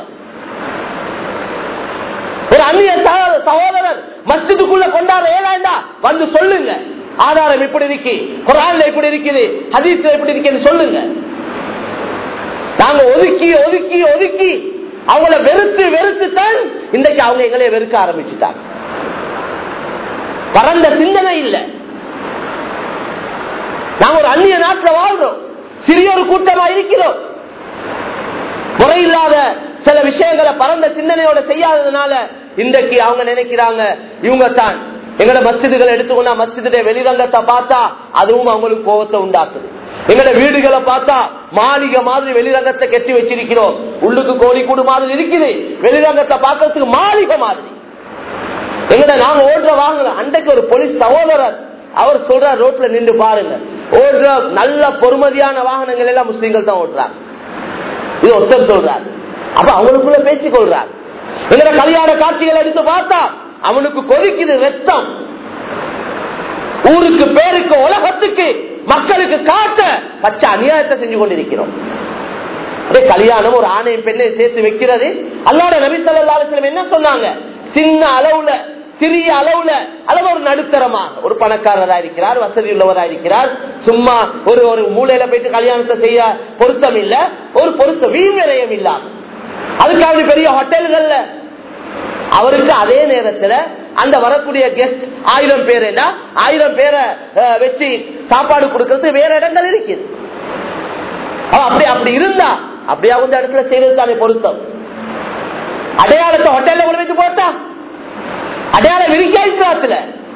ஒரு அந்நிய சகோ- சகோதரர் மஸ்ஜிதுக்குள்ள கொண்டாட ஏதாண்டா வந்து சொல்லுங்க ஆதாரம் இப்படி இருக்கு குரான்ல இப்படி இருக்குது ஹதீஸ்ல இப்படி இருக்குன்னு சொல்லுங்க நாங்க ஒதுக்கி ஒதுக்கி ஒதுக்கி அவங்கள வெறுத்து வெறுத்து தான் இன்றைக்கு அவங்க எங்களைய வெறுக்க ஆரம்பிச்சுட்டாங்க பரந்த சிந்தனை இல்லை நாங்க ஒரு அந்நிய நாட்டில் வாழ்றோம் சிறிய ஒரு கூட்டமா இருக்கிறோம் முறையில்லாத சில விஷயங்களை பரந்த சிந்தனையோட செய்யாததுனால இன்றைக்கு அவங்க நினைக்கிறாங்க இவங்க தான் எங்கட மஸ்ஜிதுகளை எடுத்துக்கொண்டா மஸ்ஜிதுடைய வெளிரங்கத்தை பார்த்தா அதுவும் அவங்களுக்கு கோபத்தை உண்டாக்குது எங்கட வீடுகளை பார்த்தா மாளிகை மாதிரி வெளிரங்கத்தை கட்டி வச்சிருக்கிறோம் உள்ளுக்கு கோழி கூடு மாதிரி இருக்குது வெளிரங்கத்தை பார்க்கறதுக்கு மாளிகை மாதிரி எங்கட நாங்க ஓடுற வாங்கல அன்றைக்கு ஒரு போலீஸ் சகோதரர் அவர் சொல்றார் ரோட்ல நின்று பாருங்க ஓடுற நல்ல பொறுமதியான வாகனங்கள் எல்லாம் முஸ்லீம்கள் தான் ஓட்டுறாங்க இது ஒருத்தர் சொல்றார் அப்ப அவங்களுக்குள்ள பேச்சு கொள்றார் எங்கட கல்யாண காட்சிகளை எடுத்து பார்த்தா அவனுக்கு கொதிக்குது ரத்தம் ஊருக்கு பேருக்கு உலகத்துக்கு மக்களுக்கு காட்ட பச்சை அநியாயத்தை செஞ்சு கொண்டிருக்கிறோம் அதே கல்யாணம் ஒரு ஆணையும் பெண்ணையும் சேர்த்து வைக்கிறது அல்லாட நபி சொல்லி என்ன சொன்னாங்க சின்ன அளவுல சிறிய அளவுல அல்லது ஒரு நடுத்தரமா ஒரு பணக்காரரா இருக்கிறார் வசதி உள்ளவரா இருக்கிறார் சும்மா ஒரு ஒரு மூலையில போயிட்டு கல்யாணத்தை செய்ய பொருத்தம் இல்ல ஒரு பொருத்த வீண்விரயம் இல்லாம அதுக்காக பெரிய ஹோட்டல்கள்ல அவருக்கு அதே நேரத்துல அந்த வரக்கூடிய கெஸ்ட் ஆயிரம் பேர் ஆயிரம் பேரை அஹ், வச்சு சாப்பாடு கொடுக்கறது வேற இடங்கள் இருக்குது அவ அப்படி அப்படி இருந்தா அப்படியா வந்து இடத்துல செய்வது தானே பொருத்தம் அடையாளத்தை ஹோட்டல்ல கொண்டு வச்சு போட்டா அடையாளம் இருக்கா இஸ்லாத்துல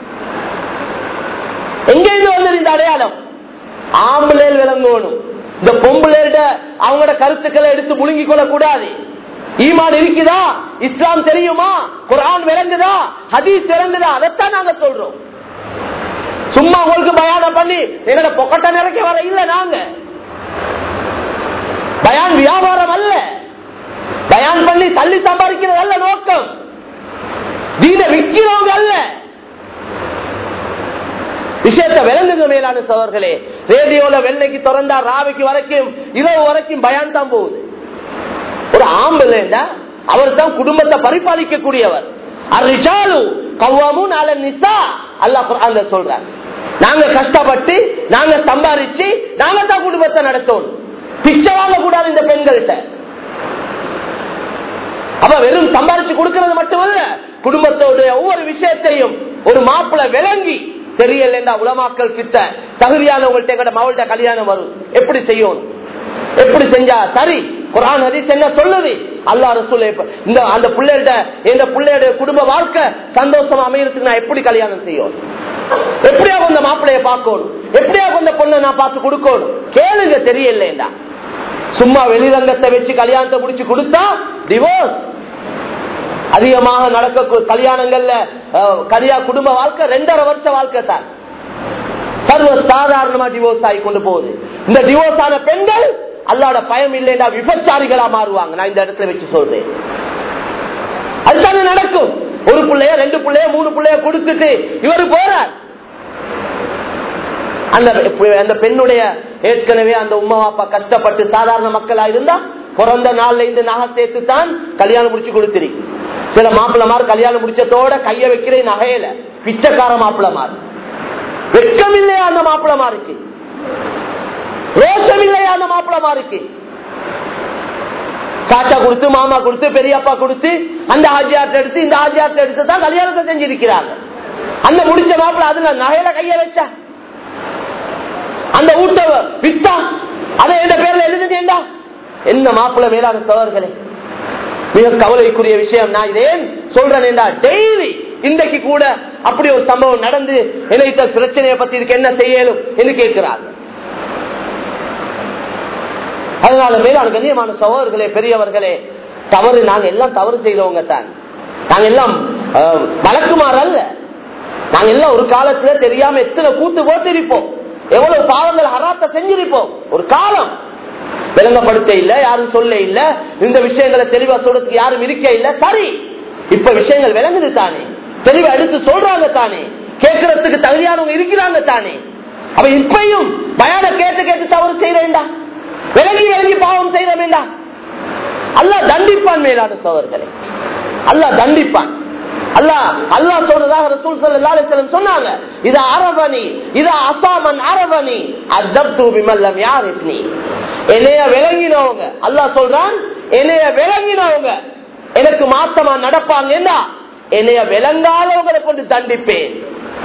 எங்க இருந்து வந்தது இந்த அடையாளம் ஆம்பளையில் விளங்கணும் இந்த பொம்பளையிட அவங்களோட கருத்துக்களை எடுத்து முழுங்கிக் கொள்ள கூடாது ஈமான் இருக்குதா இஸ்லாம் தெரியுமா குரான் விளங்குதா ஹதீஸ் விளங்குதா அதைத்தான் நாங்க சொல்றோம் சும்மா உங்களுக்கு பயானம் பண்ணி எங்களோட பொக்கட்ட நிறைக்க வர இல்ல நாங்க பயான் வியாபாரம் அல்ல பயான் பண்ணி தள்ளி சம்பாதிக்கிறது அல்ல நோக்கம் தீன விற்கிறவங்க அல்ல விஷயத்தை விளங்குங்க மேலான சவர்களே ரேடியோல வெள்ளைக்கு திறந்தா ராவைக்கு வரைக்கும் இரவு வரைக்கும் பயான் தான் போகுது ஒரு ஆம்பளைண்டா அவர் தான் குடும்பத்தை பரிபாலிக்க கூடியவர் அரிஜாலு கவ்வாமும் நாள நிசா அல்லாஹ் குர்ஆன்ல சொல்றார் நாங்க கஷ்டப்பட்டு நாங்க சம்பாதிச்சு நாங்க தான் குடும்பத்தை நடத்தணும் பிச்சை வாங்க கூடாது இந்த பெண்கள்கிட்ட அப்ப வெறும் சம்பாதிச்சு கொடுக்கிறது மட்டுமல்ல குடும்பத்தோட ஒவ்வொரு விஷயத்தையும் ஒரு மாப்பிளை விளங்கி தெரியலண்டா உலமாக்கள் கிட்ட தகுதியானவங்கள்ட்ட எங்கட மகள்கிட்ட கல்யாணம் வரும் எப்படி செய்யணும் எப்படி செஞ்சா சரி குரான் ஹதீஸ் என்ன சொல்லுது அல்லா ரசூல் இந்த அந்த பிள்ளைகிட்ட இந்த பிள்ளையோட குடும்ப வாழ்க்கை சந்தோஷமா அமையறதுக்கு நான் எப்படி கல்யாணம் செய்யணும் எப்படியா அந்த மாப்பிள்ளைய பார்க்கணும் எப்படியா அந்த பொண்ணை நான் பார்த்து கொடுக்கணும் கேளுங்க தெரியலண்டா சும்மா வெளிரங்கத்தை வச்சு கல்யாணத்தை முடிச்சு கொடுத்தா டிவோர்ஸ் அதிகமாக நடக்க கல்யாணங்கள்ல அஹ், கல்யா குடும்ப வாழ்க்கை ரெண்டரை வருஷ வாழ்க்கை தான் சர்வ சாதாரணமா டிவோர்ஸ் ஆகி கொண்டு போகுது இந்த டிவோர்ஸ் ஆன பெண்கள் அல்லாட பயம் இல்லைன்னா விபச்சாரிகளா மாறுவாங்க நான் இந்த இடத்துல வச்சு சொல்றேன் அதுதானே நடக்கும் ஒரு பிள்ளைய ரெண்டு பிள்ளைய மூணு பிள்ளைய கொடுத்துட்டு இவரு போறார் அந்த அந்த பெண்ணுடைய ஏற்கனவே அந்த உமா அப்பா கஷ்டப்பட்டு சாதாரண மக்களா இருந்தா பிறந்த நாள்ல இருந்து நகை சேர்த்து தான் கல்யாணம் முடிச்சு கொடுத்திருக்கு சில மாப்பிள்ளமார் கல்யாணம் முடிச்சதோட கைய வைக்கிற நகையில பிச்சைக்கார மாப்பிள்ளமார் வெட்கம் இல்லையா அந்த மாப்பிள்ளமாருக்கு ரோஷம் இல்லையா அந்த மாப்பிள்ளமாருக்கு சாச்சா கொடுத்து மாமா கொடுத்து பெரியப்பா கொடுத்து அந்த ஆஜியாட்ட எடுத்து இந்த ஆஜியாட்ட எடுத்து தான் கல்யாணத்தை செஞ்சிருக்கிறாங்க அந்த முடிச்ச மாப்பிள்ள அதுல நகையில கைய வச்சா அந்த ஊட்ட வித்தா அதை எந்த பேர்ல எழுதுங்கடா என்ன மாப்பிள்ள மேலான சவர்களே மிக கவலைக்குரிய விஷயம் நான் இதேன் சொல்றேன் டெய்லி இன்றைக்கு கூட அப்படி ஒரு சம்பவம் நடந்து நினைத்த பிரச்சனையை பத்தி இதுக்கு என்ன செய்யலும் என்று கேட்கிறார்கள் அதனால மேலான கண்ணியமான சகோதரர்களே பெரியவர்களே தவறு நாங்க எல்லாம் தவறு செய்தவங்க தான் நாங்க எல்லாம் அஹ், வழக்குமாறு அல்ல நாங்க எல்லாம் ஒரு காலத்துல தெரியாம எத்தனை கூத்து போத்திருப்போம் எவ்வளவு பாவங்கள் ஹராத்த செஞ்சிருப்போம் ஒரு காலம் விளங்கப்படுத்த இல்ல யாரும் சொல்ல இல்ல இந்த விஷயங்களை தெளிவா சொல்றதுக்கு யாரும் இருக்க இல்ல சரி இப்ப விஷயங்கள் விளங்குது தானே தெளிவா எடுத்து சொல்றாங்க தானே கேட்கறதுக்கு தகுதியானவங்க இருக்கிறாங்க தானே அப்ப இப்பையும் பயான கேட்டு கேட்டு தவறு செய்ய வேண்டாம் விலகி விலகி பாவம் செய்ய வேண்டாம் அல்லாஹ் தண்டிப்பான் மேலான சோதர்களே அல்லாஹ் தண்டிப்பான் அல்லாஹ் அல்லாஹ் சொல்றதாக ரசூல் ஸல்லல்லாஹு அலைஹி வஸல்லம் சொன்னாங்க இது அரபனி இது அசாமன் அரபனி அஸ்தப்து பிமல்லம் யாரிஃப்னி என்னைய விளங்கினவங்க அல்லாஹ் சொல்றான் என்னைய விளங்கினவங்க எனக்கு மாத்தமா நடப்பாங்கன்னா என்னைய விளங்காதவங்களை கொண்டு தண்டிப்பேன்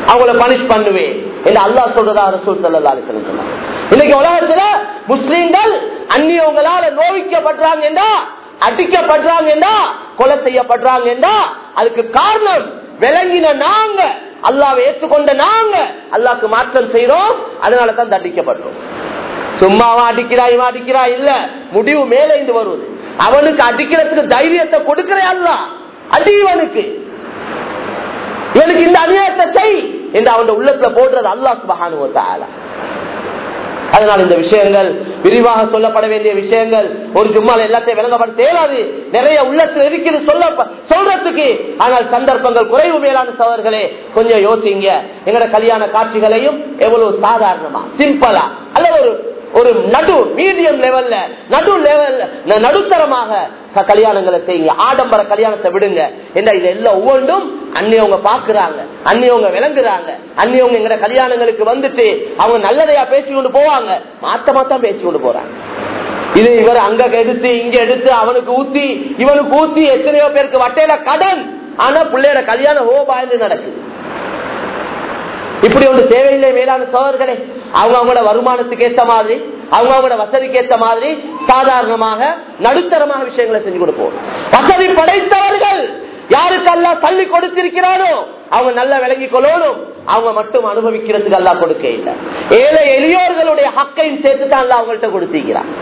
அவங்கள பனிஷ் பண்ணுவேன் என்று அல்லாஹ் சொல்றதா ரசூல் சல்லா அலிஸ்லம் சொன்னாங்க இன்னைக்கு உலகத்துல முஸ்லீம்கள் அந்நியவங்களால நோவிக்கப்படுறாங்க என்றா அடிக்கப்படுறாங்க என்றா கொலை செய்யப்படுறாங்க என்றா அதுக்கு காரணம் விளங்கின நாங்க அல்லாவை ஏற்றுக்கொண்ட நாங்க அல்லாக்கு மாற்றம் செய்யறோம் அதனால தான் தண்டிக்கப்படுறோம் சும்மாவா அடிக்கிறா இவன் அடிக்கிறா இல்ல முடிவு மேல இருந்து வருவது அவனுக்கு அடிக்கிறதுக்கு தைரியத்தை கொடுக்கிற அல்ல அடி இவனுக்கு இவனுக்கு இந்த அநியாயத்தை செய் என்று அவன் உள்ளத்துல போடுறது அல்லாஹ் சுபஹானுவத்தால அதனால் இந்த விஷயங்கள் விரிவாக சொல்லப்பட வேண்டிய விஷயங்கள் ஒரு ஜும்மால எல்லாத்தையும் விளங்கப்பட தேராது நிறைய உள்ளத்தில் இருக்கிறது சொல்ல சொல்றதுக்கு ஆனால் சந்தர்ப்பங்கள் குறைவு மேலான சோதர்களே கொஞ்சம் யோசிங்க எங்கட கல்யாண காட்சிகளையும் எவ்வளவு சாதாரணமா சிம்பிளா அல்லது ஒரு ஒரு நடு மீடியம் லெவல்ல நடு லெவல்ல நடுத்தரமாக க- கல்யாணங்களை செய்யுங்க ஆடம்பர கல்யாணத்தை விடுங்க என்ன இது எல்லாம் ஒவ்வொன்றும் அன்னியவங்க பாக்குறாங்க அன்னியவங்க விளங்குறாங்க அன்னியவங்க எங்க கல்யாணங்களுக்கு வந்துட்டு அவங்க நல்லதையா பேசி கொண்டு போவாங்க மாத்தமா தான் பேசி கொண்டு போறாங்க இது இவர் அங்க எடுத்து இங்க எடுத்து அவனுக்கு ஊத்தி இவனுக்கு ஊத்தி எத்தனையோ பேருக்கு வட்டையில கடன் ஆனா பிள்ளையோட கல்யாணம் ஓ பாய்ந்து நடக்குது இப்படி ஒன்று தேவையில்லை மேலான சோதர்களே அவங்க அவங்களோட வருமானத்துக்கு ஏத்த மாதிரி அவங்க அவங்களோட வசதிக்கு ஏத்த மாதிரி சாதாரணமாக நடுத்தரமாக விஷயங்களை செஞ்சு கொடுப்போம் வசதி படைத்தவர்கள் யாருக்கு அல்லா தள்ளி கொடுத்திருக்கிறாரோ அவங்க நல்லா விளங்கி கொள்ளணும் அவங்க மட்டும் அனுபவிக்கிறதுக்கு அல்லா கொடுக்க இல்லை ஏழை எளியோர்களுடைய ஹக்கையும் சேர்த்து தான் அல்லா அவங்கள்ட்ட கொடுத்திருக்கிறார்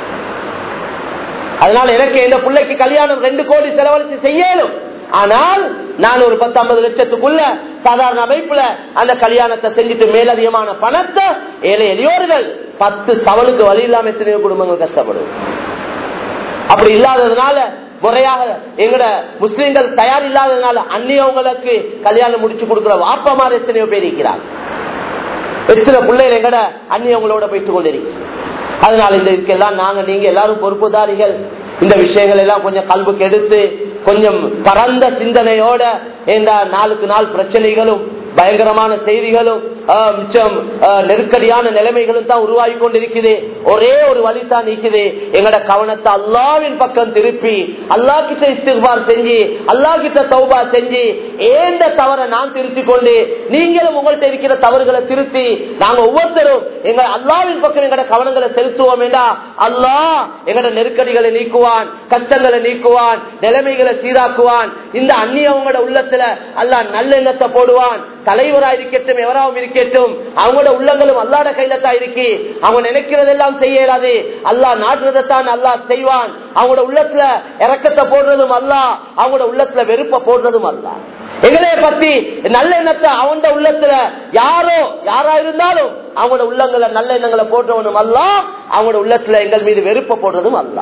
அதனால எனக்கு இந்த பிள்ளைக்கு கல்யாணம் ரெண்டு கோடி செலவழிச்சு செய்யணும் ஆனால் நான் ஒரு பத்து ஐம்பது லட்சத்துக்குள்ள சாதாரண அமைப்புல அந்த கல்யாணத்தை செஞ்சுட்டு மேலதிகமான பணத்தை ஏழை எளியோர்கள் பத்து சவனுக்கு வழி இல்லாம எத்தனையோ குடும்பங்கள் கஷ்டப்படும் அப்படி இல்லாததுனால முறையாக எங்கட முஸ்லிம்கள் தயார் இல்லாததுனால அந்நியவங்களுக்கு கல்யாணம் முடிச்சு கொடுக்கிற வாப்பமாறு எத்தனையோ பேர் இருக்கிறார் எத்தனை பிள்ளைகள் எங்கட அந்நியவங்களோட போயிட்டு கொண்டிருக்கு அதனால இந்த இதுக்கெல்லாம் நாங்க நீங்க எல்லாரும் பொறுப்புதாரிகள் இந்த விஷயங்கள் எல்லாம் கொஞ்சம் கல்வுக்கு எடுத்து கொஞ்சம் பரந்த சிந்தனையோட இந்த நாளுக்கு நாள் பிரச்சனைகளும் பயங்கரமான செய்திகளும் ஆஹ், மிச்சம் ஆஹ், நெருக்கடியான நிலைமைகளும் தான் உருவாகி கொண்டிருக்குது ஒரே ஒரு வழி தான் நிக்குது எங்கட கவனத்தை அல்லாவின் பக்கம் திருப்பி அல்லா கிட்ட இஸ்திகார் செஞ்சு அல்லா கிட்ட தௌபா செஞ்சு ஏந்த தவறை நான் திருத்தி கொண்டு நீங்களும் உங்கள்கிட்ட இருக்கிற தவறுகளை திருத்தி நாங்க ஒவ்வொருத்தரும் எங்க அல்லாவின் பக்கம் எங்கட கவனங்களை செலுத்துவோம் என்றா அல்லாஹ் எங்கட நெருக்கடிகளை நீக்குவான் கஷ்டங்களை நீக்குவான் நிலைமைகளை சீராக்குவான் இந்த அந்நியவங்களோட உள்ளத்துல அல்லாஹ் நல்லெண்ணத்தை போடுவான் தலைவரா இருக்கட்டும் எவராவும் இருக்கட்டும் அவங்களோட உள்ளங்களும் அல்லாட கையில தான் இருக்கு அவங்க நினைக்கிறதெல்லாம் செய்ய இயலாது அல்லாஹ் நாடுறதைத்தான் அல்லாஹ் செய்வான் அவங்களோட உள்ளத்துல இறக்கத்தை போடுறதும் அல்லாஹ் அவங்களோட உள்ளத்துல வெறுப்ப போடுறதும் அல்லாஹ் எங்களைய பத்தி நல்ல எண்ணத்தை அவன் உள்ளத்துல யாரோ யாரா இருந்தாலும் அவங்களோட உள்ளங்களை நல்ல எண்ணங்களை போடுறவனும் அல்ல அவங்களோட உள்ளத்துல எங்கள் மீது வெறுப்ப போடுறதும் அல்ல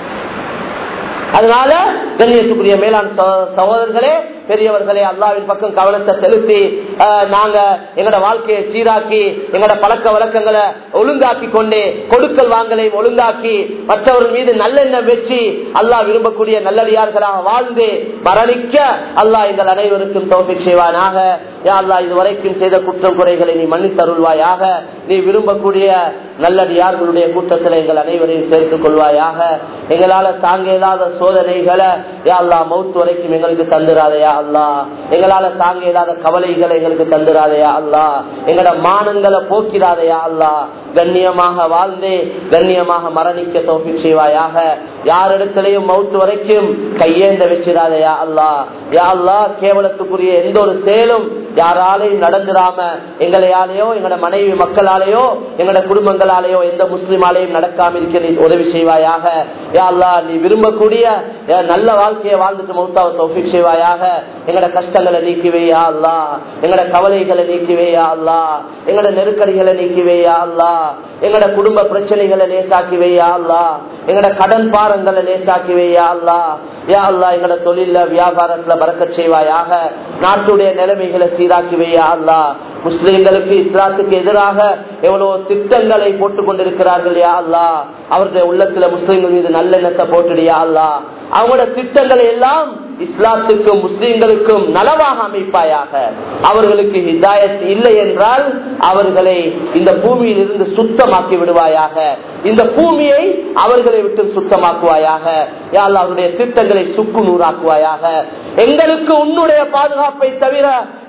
அதனால கண்ணியத்துக்குரிய மேலாண் சகோ- சகோதரர்களே பெரியவர்களே அல்லாவின் பக்கம் கவனத்தை செலுத்தி ஆஹ், நாங்க எங்கட வாழ்க்கையை சீராக்கி எங்கட பழக்க வழக்கங்களை ஒழுங்காக்கி கொண்டு கொடுக்கல் வாங்கலை ஒழுங்காக்கி மற்றவர்கள் மீது நல்லெண்ணம் வச்சு அல்லாஹ் விரும்பக்கூடிய நல்லடியார்களாக வாழ்ந்து மரணிக்க அல்லாஹ் எங்கள் அனைவருக்கும் தோப்பிக் செய்வானாக யா அல்லாஹ் இதுவரைக்கும் செய்த குற்றம் குறைகளை நீ மன்னித்தருள்வாயாக நீ விரும்பக்கூடிய நல்லடியார்களுடைய கூட்டத்தில் எங்கள் அனைவரையும் சேர்த்துக் கொள்வாயாக எங்களால தாங்க இயலாத சோதனைகளை யா அல்லாஹ் மவுத் வரைக்கும் எங்களுக்கு தந்துராதையா அல்லா எங்களால தாங்க இயலாத கவலைகளை எங்களுக்கு தந்துராதையா அல்லா எங்களோட மானங்களை போக்கிறாதையா அல்லா கண்ணியமாக வாழ்ந்து கண்ணியமாக மரணிக்க தோப்பிக் செய்வாயாக யாரிடத்திலையும் மவுத்து வரைக்கும் கையேந்த வச்சிடாதையா அல்லா யா அல்லா கேவலத்துக்குரிய எந்த ஒரு செயலும் யாராலையும் நடந்துடாம எங்களையாலேயோ எங்களோட மனைவி மக்களாலேயோ எங்களோட குடும்பங்களாலேயோ எந்த முஸ்லிமாலேயும் நடக்காம இருக்க நீ உதவி செய்வாயாக யா அல்லா நீ விரும்பக்கூடிய அஹ், நல்ல வாழ்க்கையை வாழ்ந்துட்டு மௌத்தாவை தௌஃபிக் செய்வாயாக எங்களோட கஷ்டங்களை நீக்கிவேயா அல்லா எங்களோட கவலைகளை நீக்கிவேயா அல்லா எங்களோட நெருக்கடிகளை நீக்கிவேயா அல்லா எங்களோட குடும்ப பிரச்சனைகளை லேசாக்கி வையா அல்லா எங்களோட கடன் பாரங்களை லேசாக்கி வையா அல்லா யா அல்லா எங்களோட தொழில வியாபாரத்துல பறக்க செய்வாயாக நாட்டுடைய நிலைமைகளை சீராக்கி வையா அல்லா முஸ்லிம்களுக்கு இஸ்லாத்துக்கு எதிராக எவ்வளவு திட்டங்களை போட்டுக் கொண்டிருக்கிறார்கள் யா அல்லா அவருடைய உள்ளத்துல முஸ்லிம்கள் மீது நல்லெண்ணத்தை போட்டுடியா அல்லா அவங்களோட திட்டங்களை எல்லாம் இஸ்லாத்துக்கும் முஸ்லிம்களுக்கும் நலவாக அமைப்பாயாக அவர்களுக்கு ஹிதாயத் இல்லை என்றால் அவர்களை இந்த பூமியில் இருந்து சுத்தமாக்கி விடுவாயாக இந்த பூமியை அவர்களை விட்டு சுத்தமாக்குவாயாக யா அல்லாஹ் அவருடைய திட்டங்களை சுக்கு நூறாக்குவாயாக எங்களுக்கு உன்னுடைய பாதுகாப்பை தவிர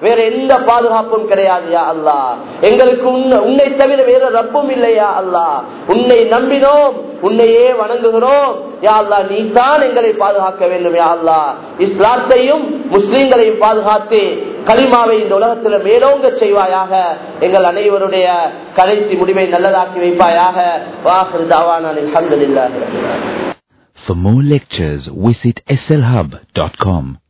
வேற எந்த பாதுகாப்பும் கிடையாது யா அல்லா எங்களுக்கு உன்னை- உன்னை தவிர வேற ரப்பும் இல்லையா அல்லா உன்னை நம்பினோம் உன்னையே வணங்குகிறோம் யா அல்லா நீ தான் எங்களை பாதுகாக்க வேண்டும் யா அல்லா இஸ்லாத்தையும் முஸ்லிம்களையும் பாதுகாத்து கலிமாவை இந்த உலகத்துல மேலோங்க செய்வாயாக எங்கள் அனைவருடைய கடைசி முடிவை நல்லதாக்கி வைப்பாயாக வாஹர் தாவான அல்ஹம்துலில்லாஹி ரப்பில் ஆலமீன். For more lectures, visit slhub.com.